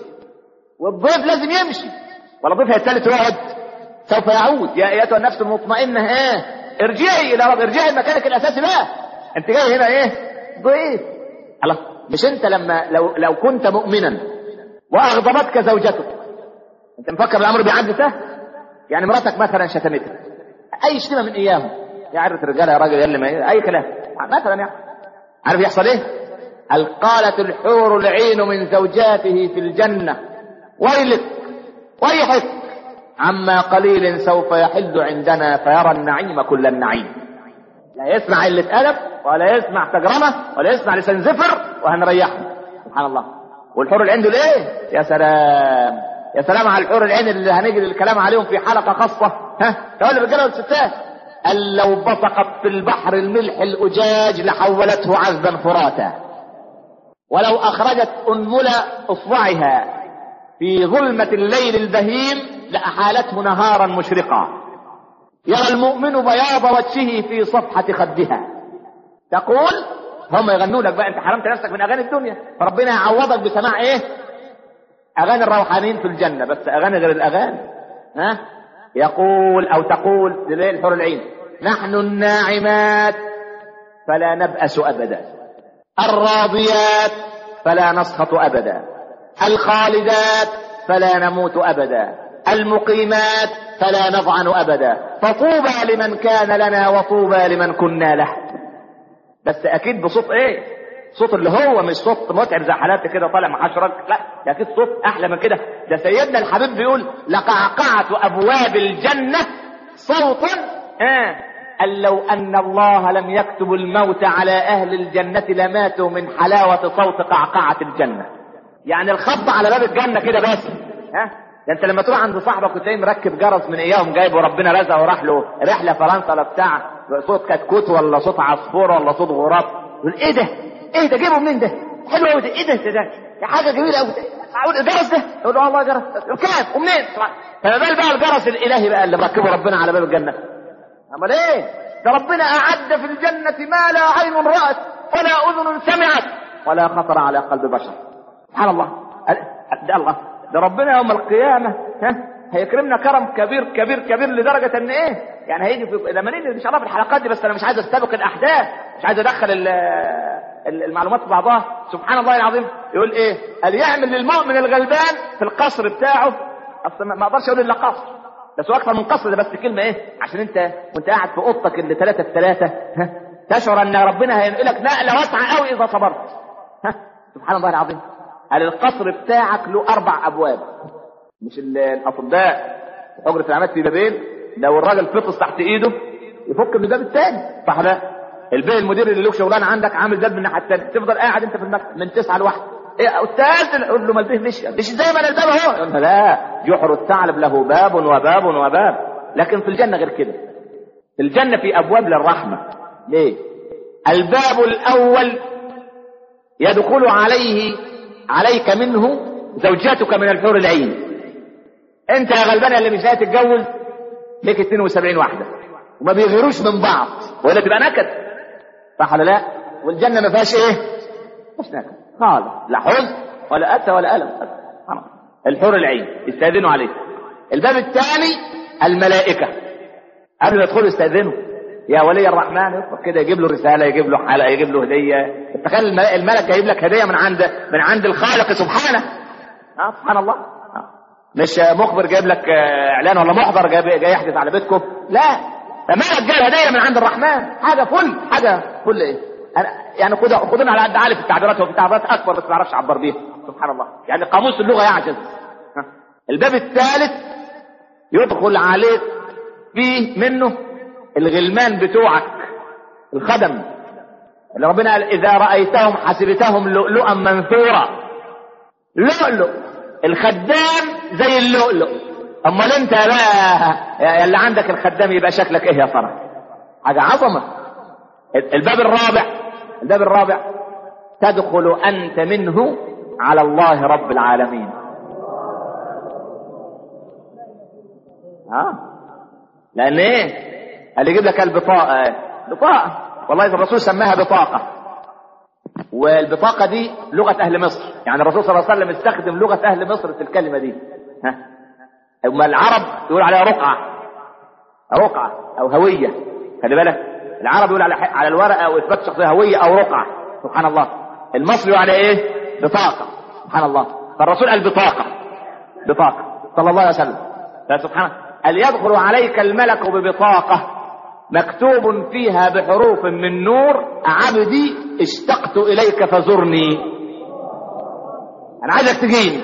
Speaker 2: والضيف لازم يمشي ولا ضيف هيتلت يقعد سوف يعود يا أيتها النفس المطمئنة إيه ارجعي إلى رب ارجعي لمكانك الأساسي بقى أنت جاي هنا إيه ضيف الله مش أنت لما لو لو كنت مؤمنا واغضبتك زوجتك انت مفكر الامر بيعدي سهل يعني مراتك مثلا شتمتك اي شتيمه من اياهم يا عرة الرجاله يا راجل يا ما اي كلام مثلا يعني عارف يحصل ايه هل قالت الحور العين من زوجاته في الجنه ويلك ويحك عما قليل سوف يحل عندنا فيرى النعيم كل النعيم لا يسمع قلة أدب ولا يسمع تجرمة ولا يسمع لسان زفر وهنريحه سبحان الله والحور العين دول ايه يا سلام يا سلام على الحور العين اللي هنيجي للكلام عليهم في حلقه خاصه ها سواء الرجاله والستات قال لو بصقت في البحر الملح الاجاج لحولته عذبا فراتا ولو اخرجت انمله اصبعها في ظلمه الليل البهيم لاحالته نهارا مشرقا يرى المؤمن بياض وجهه في صفحه خدها تقول هم يغنوا لك بقى انت حرمت نفسك من اغاني الدنيا فربنا يعوضك بسماع ايه اغاني الروحانيين في الجنه بس اغاني غير الاغاني ها يقول او تقول لليل الحور العين نحن الناعمات فلا نبأس ابدا الراضيات فلا نسخط ابدا الخالدات فلا نموت ابدا المقيمات فلا نضعن ابدا فطوبى لمن كان لنا وطوبى لمن كنا له بس اكيد بصوت ايه صوت اللي هو مش صوت متعب زي حالاتي كده طالع مع حشرك لا ده اكيد صوت احلى من كده ده سيدنا الحبيب بيقول لقعقعة ابواب الجنة صوت آه قال لو ان الله لم يكتب الموت على اهل الجنة لماتوا من حلاوة صوت قعقعة الجنة يعني الخط على باب الجنة كده بس ها ده انت لما تروح عند صاحبك وتلاقيه مركب جرس من اياهم جايبه ربنا رزقه وراح له رحله فرنسا ولا بتاع صوت كتكوت ولا صوت عصفور ولا صوت غراب يقول ايه ده؟ ايه ده جيبه منين ده؟ حلو قوي ده ايه ده ده؟ ده حاجه جميله قوي اقول الجرس ده يقول له الله جرس كام ومنين؟ فما بال بقى الجرس الالهي بقى اللي مركبه ربنا على باب الجنه امال ايه ده ربنا اعد في الجنه ما لا عين رات ولا اذن سمعت ولا خطر على قلب بشر سبحان الله ده الله ده ربنا يوم القيامه ها هيكرمنا كرم كبير كبير كبير لدرجه ان ايه يعني هيجي في لما نيجي ان شاء الله في الحلقات دي بس انا مش عايز استبق الاحداث مش عايز ادخل ال- ال- المعلومات في بعضها سبحان الله العظيم يقول ايه قال يعمل للمؤمن الغلبان في القصر بتاعه اصل ما ما اقدرش اقول الا قصر بس هو اكثر من قصر ده بس كلمه ايه عشان انت وانت قاعد في اوضتك اللي ثلاثه في ثلاثه ها تشعر ان ربنا هينقلك نقله واسعه قوي اذا صبرت ها سبحان الله العظيم قال القصر بتاعك له اربع ابواب مش ال- الاطباء حجرة العمليات في بابين لو الراجل فطس تحت ايده يفك من الباب الثاني صح لا الباقي المدير اللي له شغلانه عندك عامل باب من الناحيه الثانيه تفضل قاعد انت في المكتب من تسعه لواحده ايه يا استاذ يقول له ما البيه مش مش زي ما انا الباب اهو يقول له لا جحر الثعلب له باب وباب وباب لكن في الجنه غير كده في الجنه في ابواب للرحمه ليه الباب الاول يدخل عليه عليك منه زوجاتك من الحور العين انت يا غلبان اللي مش لاقي تتجوز ليك 72 واحده وما بيغيروش من بعض ولا تبقى نكد صح ولا لا والجنه ما فيهاش ايه مش نكد خالص لا حزن ولا اسى ولا الم خلاص. الحور العين يستاذنوا عليه الباب الثاني الملائكه قبل ما يدخلوا يستاذنوا يا ولي الرحمن يدخل كده يجيب له رساله يجيب له حلقه يجيب له هديه تخيل الملك, الملك جايب لك هديه من عند من عند الخالق سبحانه اه سبحان الله آه. مش مخبر جايب لك آه، اعلان ولا محضر جاي جاي يحدث على بيتكم لا ده ملك جاي هديه من عند الرحمن حاجه فل حاجه فل ايه أنا يعني خد خدونا على قد عالي في التعبيرات وفي تعبيرات اكبر بس ما اعرفش اعبر بيها سبحان الله يعني قاموس اللغه يعجز ها. الباب الثالث يدخل عليك فيه منه الغلمان بتوعك الخدم اللي ربنا قال اذا رايتهم حسبتهم لؤلؤا منثورا لؤلؤ الخدام زي اللؤلؤ امال انت بقى يا اللي عندك الخدام يبقى شكلك ايه يا ترى حاجه عظمه الباب الرابع الباب الرابع تدخل انت منه على الله رب العالمين ها لان ايه اللي يجيب لك البطاقه إيه؟ بطاقه والله الرسول سماها بطاقه والبطاقه دي لغه اهل مصر يعني الرسول صلى الله عليه وسلم استخدم لغه اهل مصر في الكلمه دي ها اما العرب يقول عليها رقعه رقعه او هويه خلي بالك العرب يقول على على الورقه او اثبات شخصيه هويه او رقعه سبحان الله المصري يقول على ايه بطاقه سبحان الله فالرسول قال بطاقه بطاقه صلى الله عليه وسلم فسبحان قال يدخل عليك الملك ببطاقه مكتوب فيها بحروف من نور عبدي اشتقت اليك فزرني انا عايزك تجيني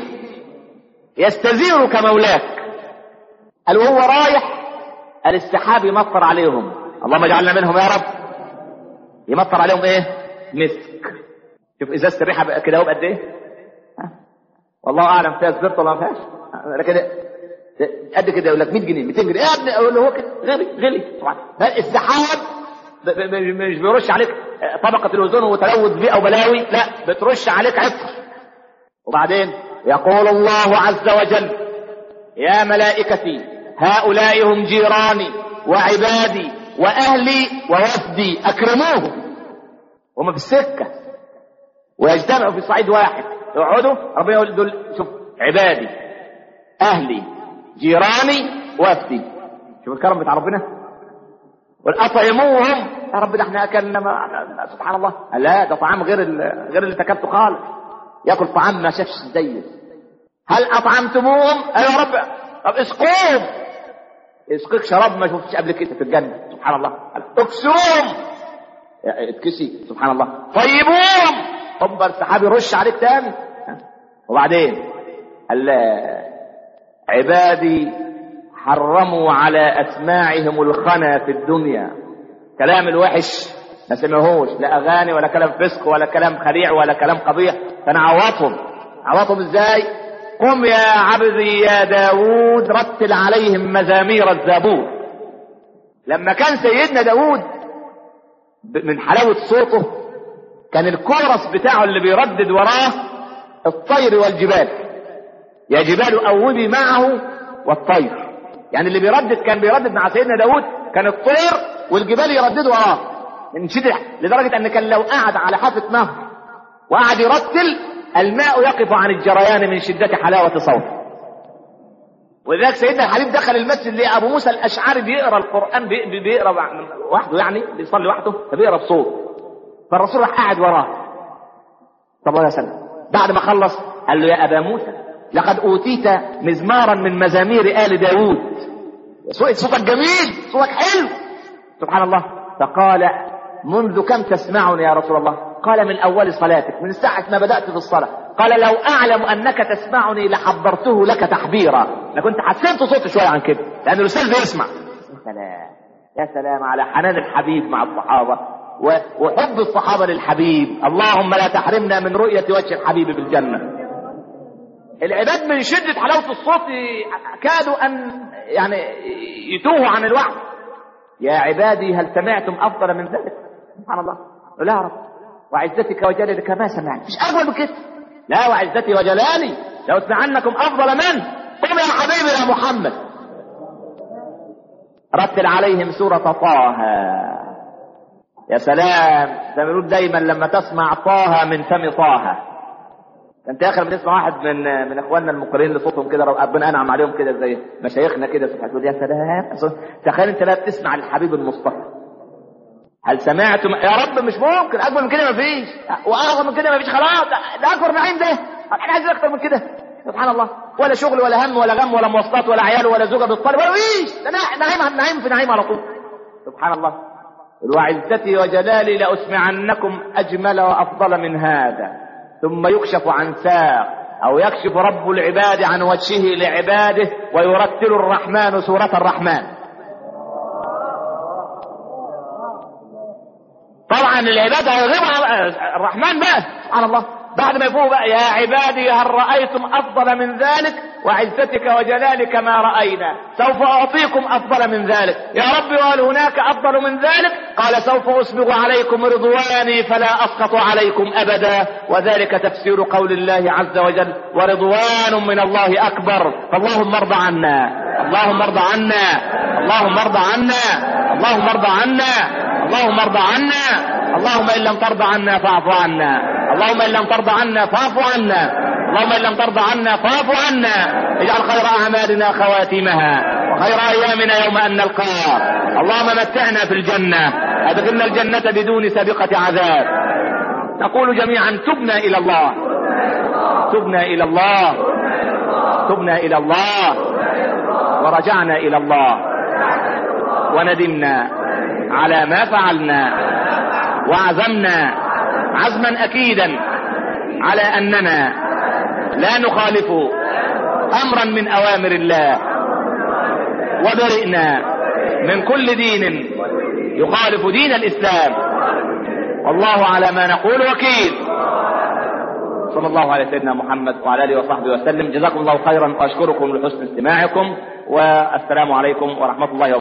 Speaker 2: يستزيرك مولاك قال وهو رايح قال السحاب يمطر عليهم اللهم اجعلنا منهم يا رب يمطر عليهم ايه مسك شوف ازازه الريحه بقى كده اهو قد ايه ها؟ والله اعلم فيها زفرت ولا ما فيهاش لكن قد كده يقول لك 100 جنيه 200 جنيه يا ابني اقول له هو كده غلي غلي طبعا السحاب ب- ب- مش بيرش عليك طبقة الأوزون وتلوث بيئة وبلاوي لا بترش عليك عطر وبعدين يقول الله عز وجل يا ملائكتي هؤلاء هم جيراني وعبادي وأهلي ووفدي أكرموهم هم في السكة ويجتمعوا في صعيد واحد يقعدوا ربنا يقول دول شوف عبادي أهلي جيراني وفدي شوف الكرم بتاع ربنا والاطعموهم يا رب ده احنا اكلنا ما سبحان الله لا ده طعام غير ال- غير اللي تكلته خالص ياكل طعام ما شافش زيه هل اطعمتموهم ايوه يا رب طب اسقوهم اسقيك شراب ما شفتش قبل كده في الجنه سبحان الله اكسوهم يا- اتكسي سبحان الله طيبوهم طب السحاب يرش عليك تاني ها؟ وبعدين قال عبادي حرموا على اسماعهم الخنا في الدنيا كلام الوحش ما سمعوهوش لا اغاني ولا كلام فسق ولا كلام خليع ولا كلام قبيح فانا عوضهم عوضهم ازاي قم يا عبدي يا داود رتل عليهم مزامير الزبور لما كان سيدنا داود ب- من حلاوة صوته كان الكورس بتاعه اللي بيردد وراه الطير والجبال يا جبال أوبي معه والطير يعني اللي بيردد كان بيردد مع سيدنا داود كان الطير والجبال يرددوا وراه من شدة لدرجة ان كان لو قعد على حافة نهر وقعد يرتل الماء يقف عن الجريان من شدة حلاوة صوته ولذلك سيدنا الحبيب دخل المسجد لأبو موسى الأشعري بيقرأ القرآن بي- بي- بيقرأ وحده يعني بيصلي وحده فبيقرأ بصوت فالرسول راح قاعد وراه صلى الله عليه وسلم بعد ما خلص قال له يا أبا موسى لقد أوتيت مزمارا من مزامير آل داود صوت- صوتك جميل صوتك حلو سبحان الله فقال منذ كم تسمعني يا رسول الله قال من أول صلاتك من ساعة ما بدأت في الصلاة قال لو أعلم أنك تسمعني لحبرته لك تحبيرا أنا كنت حسنت صوتي شوية عن كده لأن الأستاذ بيسمع يا سلام يا سلام على حنان الحبيب مع الصحابة و- وحب الصحابة للحبيب اللهم لا تحرمنا من رؤية وجه الحبيب بالجنة العباد من شدة حلاوة الصوت كادوا أن يعني يتوهوا عن الوعي يا عبادي هل سمعتم أفضل من ذلك سبحان الله لا يا رب وعزتك وجلالك ما سمعت مش أفضل من كده لا وعزتي وجلالي لو اسمعنكم أفضل من قم يا حبيبي يا محمد رتل عليهم سورة طه يا سلام ده بنقول دايما لما تسمع طه من فم طه انت يا اخي لما تسمع واحد من من اخواننا المقرئين اللي صوتهم كده ربنا انعم عليهم كده زي مشايخنا كده سبحان تقول يا سلام تخيل انت لا بتسمع الحبيب المصطفى هل سمعتم يا رب مش ممكن اكبر من كده مفيش واعظم من كده مفيش خلاص ده- ده اكبر نعيم ده احنا عايزين اكتر من كده سبحان الله ولا شغل ولا هم ولا غم ولا مواصلات ولا عيال ولا زوجه بالطلب ولا فيش ده نع- نعيم عن نعيم في نعيم على طول سبحان الله وعزتي وجلالي لأسمعنكم أجمل وأفضل من هذا ثم يكشف عن ساق أو يكشف رب العباد عن وجهه لعباده ويرتل الرحمن سورة الرحمن طبعا العباد هيغيبوا على الرحمن بقى سبحان الله بعد ما يفوقوا بقى يا عبادي هل رأيتم أفضل من ذلك وعزتك وجلالك ما رأينا سوف أعطيكم أفضل من ذلك يا رب وهل هناك أفضل من ذلك قال سوف أسبغ عليكم رضواني فلا أسقط عليكم أبدا وذلك تفسير قول الله عز وجل ورضوان من الله أكبر فاللهم ارض عنا اللهم ارض عنا اللهم ارض عنا اللهم ارض عنا اللهم ارض عنا اللهم ان لم ترضى عنا فاعف عنا اللهم ان لم ترضى عنا فاعف عنا اللهم ان لم ترضى عنا فاعف عنا اجعل خير اعمالنا خواتمها وخير ايامنا يوم ان نلقاك اللهم متعنا في الجنه ادخلنا الجنه بدون سابقه عذاب نقول جميعا تبنا الى الله تبنا الى الله تبنا الى الله ورجعنا الى الله وندمنا على ما فعلنا وعزمنا عزما اكيدا على اننا لا نخالف امرا من اوامر الله وبرئنا من كل دين يخالف دين الاسلام والله على ما نقول وكيل صلى الله على سيدنا محمد وعلى اله وصحبه وسلم جزاكم الله خيرا واشكركم لحسن استماعكم والسلام عليكم ورحمه الله وبركاته